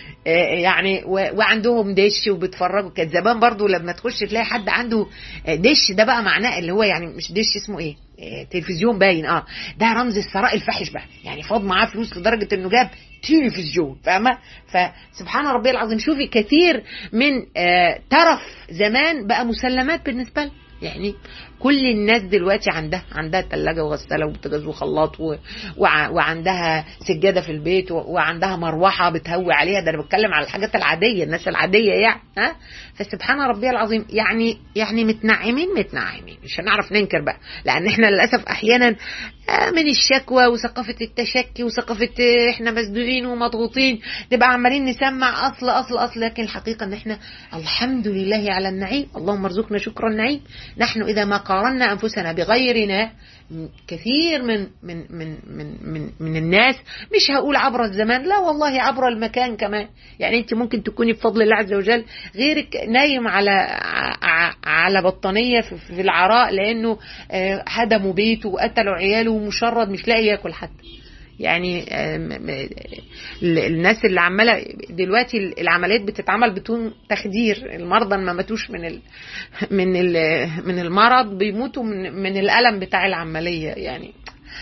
يعني وعندهم دش وبيتفرجوا كانت زمان برضو لما تخش تلاقي حد عنده دش ده بقى معناه اللي هو يعني مش دش اسمه ايه تلفزيون باين اه ده رمز الثراء الفاحش بقى يعني فاض معاه فلوس لدرجه انه جاب تلفزيون فاهمه فسبحان ربي العظيم شوفي كثير من آه ترف زمان بقى مسلمات بالنسبه لنا يعني كل الناس دلوقتي عندها عندها ثلاجه وغساله وبوتاجاز وخلاط و... وع... وعندها سجاده في البيت و... وعندها مروحه بتهوي عليها ده انا بتكلم على الحاجات العاديه الناس العاديه يعني ها فسبحان ربي العظيم يعني يعني متنعمين متنعمين مش هنعرف ننكر بقى لان احنا للاسف احيانا من الشكوى وثقافه التشكي وثقافه احنا مسدودين ومضغوطين نبقى عمالين نسمع اصل اصل اصل لكن الحقيقه ان احنا الحمد لله على النعيم اللهم ارزقنا شكر النعيم نحن اذا ما قارنا انفسنا بغيرنا كثير من من من من من, من الناس مش هقول عبر الزمان لا والله عبر المكان كمان يعني انت ممكن تكوني بفضل الله عز وجل غيرك نايم على على بطانيه في العراء لانه هدموا بيته وقتلوا عياله ومشرد مش لاقي ياكل حتى يعني الناس اللي عماله دلوقتي العمليات بتتعمل بدون تخدير المرضى ما ماتوش من ال من ال من المرض بيموتوا من من الالم بتاع العمليه يعني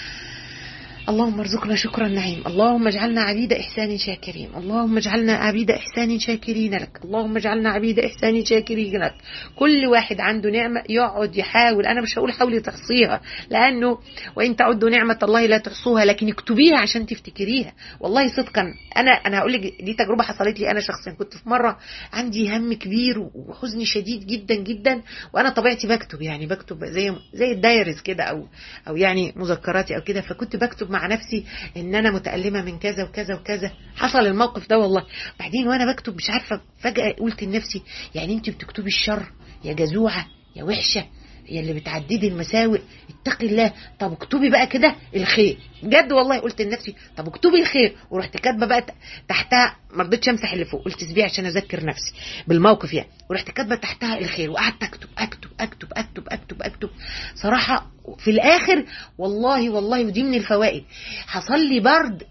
اللهم ارزقنا شكر النعيم اللهم اجعلنا عبيد إحسان شاكرين اللهم اجعلنا عبيد إحسان شاكرين لك اللهم اجعلنا عبيد إحسان شاكرين لك كل واحد عنده نعمة يقعد يحاول أنا مش هقول حاولي تحصيها لأنه وإن تعدوا نعمة الله لا تحصوها لكن اكتبيها عشان تفتكريها والله صدقا أنا أنا هقول لك دي تجربة حصلت لي أنا شخصيا كنت في مرة عندي هم كبير وحزن شديد جدا جدا وأنا طبيعتي بكتب يعني بكتب زي زي الدايرز كده أو أو يعني مذكراتي أو كده فكنت بكتب مع نفسي ان انا متألمة من كذا وكذا وكذا حصل الموقف ده والله بعدين وانا بكتب مش عارفة فجأة قلت لنفسي يعني انت بتكتبي الشر يا جزوعة يا وحشة يا اللي بتعددي المساوئ اتقي الله طب اكتبي بقى كده الخير بجد والله قلت لنفسي طب اكتبي الخير ورحت كاتبه بقى تحتها ما رضيتش امسح اللي فوق قلت سيبيه عشان اذكر نفسي بالموقف يعني ورحت كاتبه تحتها الخير وقعدت اكتب اكتب اكتب اكتب اكتب اكتب صراحه في الاخر والله والله ودي من الفوائد حصل لي برد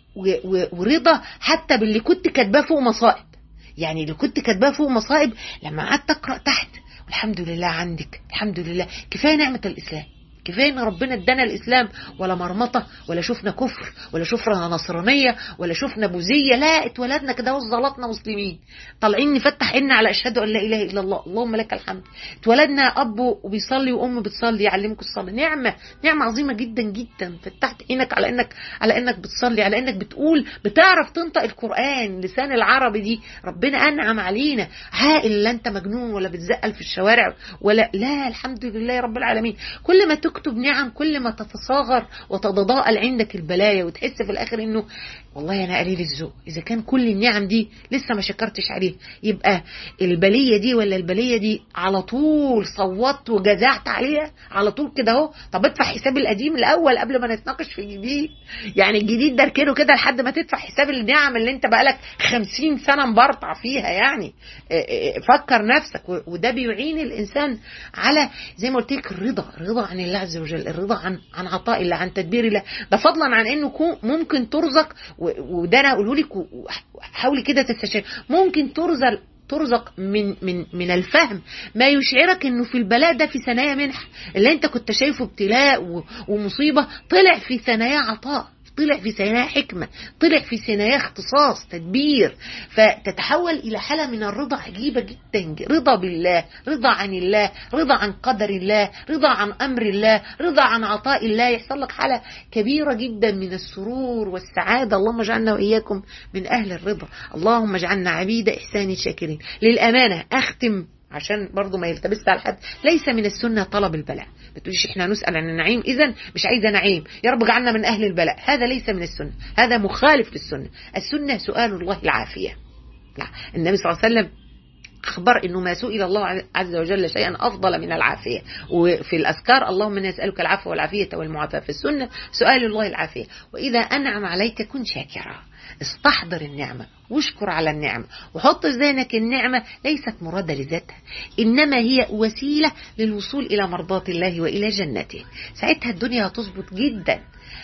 ورضا حتى باللي كنت كاتباه فوق مصائب يعني اللي كنت كاتباه فوق مصائب لما قعدت اقرا تحت الحمد لله عندك الحمد لله كفايه نعمه الاسلام كفايه ان ربنا ادانا الاسلام ولا مرمطه ولا شفنا كفر ولا شفنا نصرانيه ولا شفنا بوذيه لا اتولدنا كده وزلطنا مسلمين طالعين نفتح عيننا على اشهد ان لا اله الا الله اللهم لك الحمد اتولدنا اب وبيصلي وام بتصلي يعلمكم الصلاه نعمه نعمه عظيمه جدا جدا فتحت عينك على انك على انك بتصلي على انك بتقول بتعرف تنطق القران لسان العربي دي ربنا انعم علينا عاقل لا انت مجنون ولا بتزقل في الشوارع ولا لا الحمد لله رب العالمين كل ما تكتب نعم كل ما تتصاغر وتتضاءل عندك البلايا وتحس في الاخر انه والله انا قليل الذوق اذا كان كل النعم دي لسه ما شكرتش عليها يبقى البليه دي ولا البليه دي على طول صوتت وجزعت عليها على طول كده اهو طب ادفع حساب القديم الاول قبل ما نتناقش في الجديد يعني الجديد ده اركنه كده لحد ما تدفع حساب النعم اللي انت بقالك خمسين سنه مبرطع فيها يعني فكر نفسك وده بيعين الانسان على زي ما قلت لك الرضا الرضا عن الله عز وجل الرضا عن عن عطاء الله عن تدبير الله ده فضلا عن انه ممكن ترزق وده انا اقوله لك حاولي كده تستشعر ممكن ترزق ترزق من من من الفهم ما يشعرك انه في البلاء ده في ثنايا منح اللي انت كنت شايفه ابتلاء ومصيبه طلع في ثنايا عطاء طلع في ثنايا حكمة طلع في ثنايا اختصاص تدبير فتتحول إلى حالة من الرضا عجيبة جدا رضا بالله رضا عن الله رضا عن قدر الله رضا عن أمر الله رضا عن عطاء الله يحصل لك حالة كبيرة جدا من السرور والسعادة اللهم اجعلنا وإياكم من أهل الرضا اللهم اجعلنا عبيد إحسان شاكرين للأمانة أختم عشان برضه ما يلتبس على حد ليس من السنة طلب البلاء ما تقوليش احنا نسأل عن النعيم اذا مش عايزة نعيم يا رب اجعلنا من اهل البلاء هذا ليس من السنة هذا مخالف للسنة السنة سؤال الله العافية لا النبي صلى الله عليه وسلم أخبر أنه ما سئل الله عز وجل شيئا أفضل من العافية وفي الأذكار اللهم إني أسألك العفو والعافية والمعافاة في السنة سؤال الله العافية وإذا أنعم عليك كن شاكرا استحضر النعمة واشكر على النعمة وحط في ذهنك النعمة ليست مرادة لذاتها إنما هي وسيلة للوصول إلى مرضاة الله وإلى جنته ساعتها الدنيا هتظبط جدا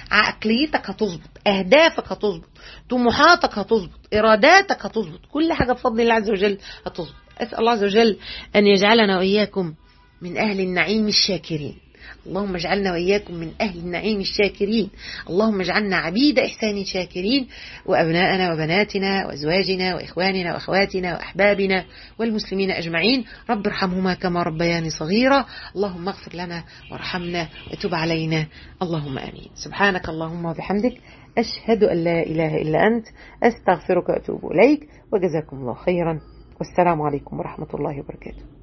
عقليتك هتظبط أهدافك هتظبط طموحاتك هتظبط إراداتك هتظبط كل حاجة بفضل الله عز وجل هتظبط أسأل الله عز وجل أن يجعلنا وإياكم من أهل النعيم الشاكرين اللهم اجعلنا وإياكم من أهل النعيم الشاكرين اللهم اجعلنا عبيد إحسان شاكرين وأبناءنا وبناتنا وأزواجنا وإخواننا وأخواتنا وأحبابنا والمسلمين أجمعين رب ارحمهما كما ربياني صغيرا اللهم اغفر لنا وارحمنا وتب علينا اللهم آمين سبحانك اللهم وبحمدك أشهد أن لا إله إلا أنت أستغفرك وأتوب إليك وجزاكم الله خيرا والسلام عليكم ورحمة الله وبركاته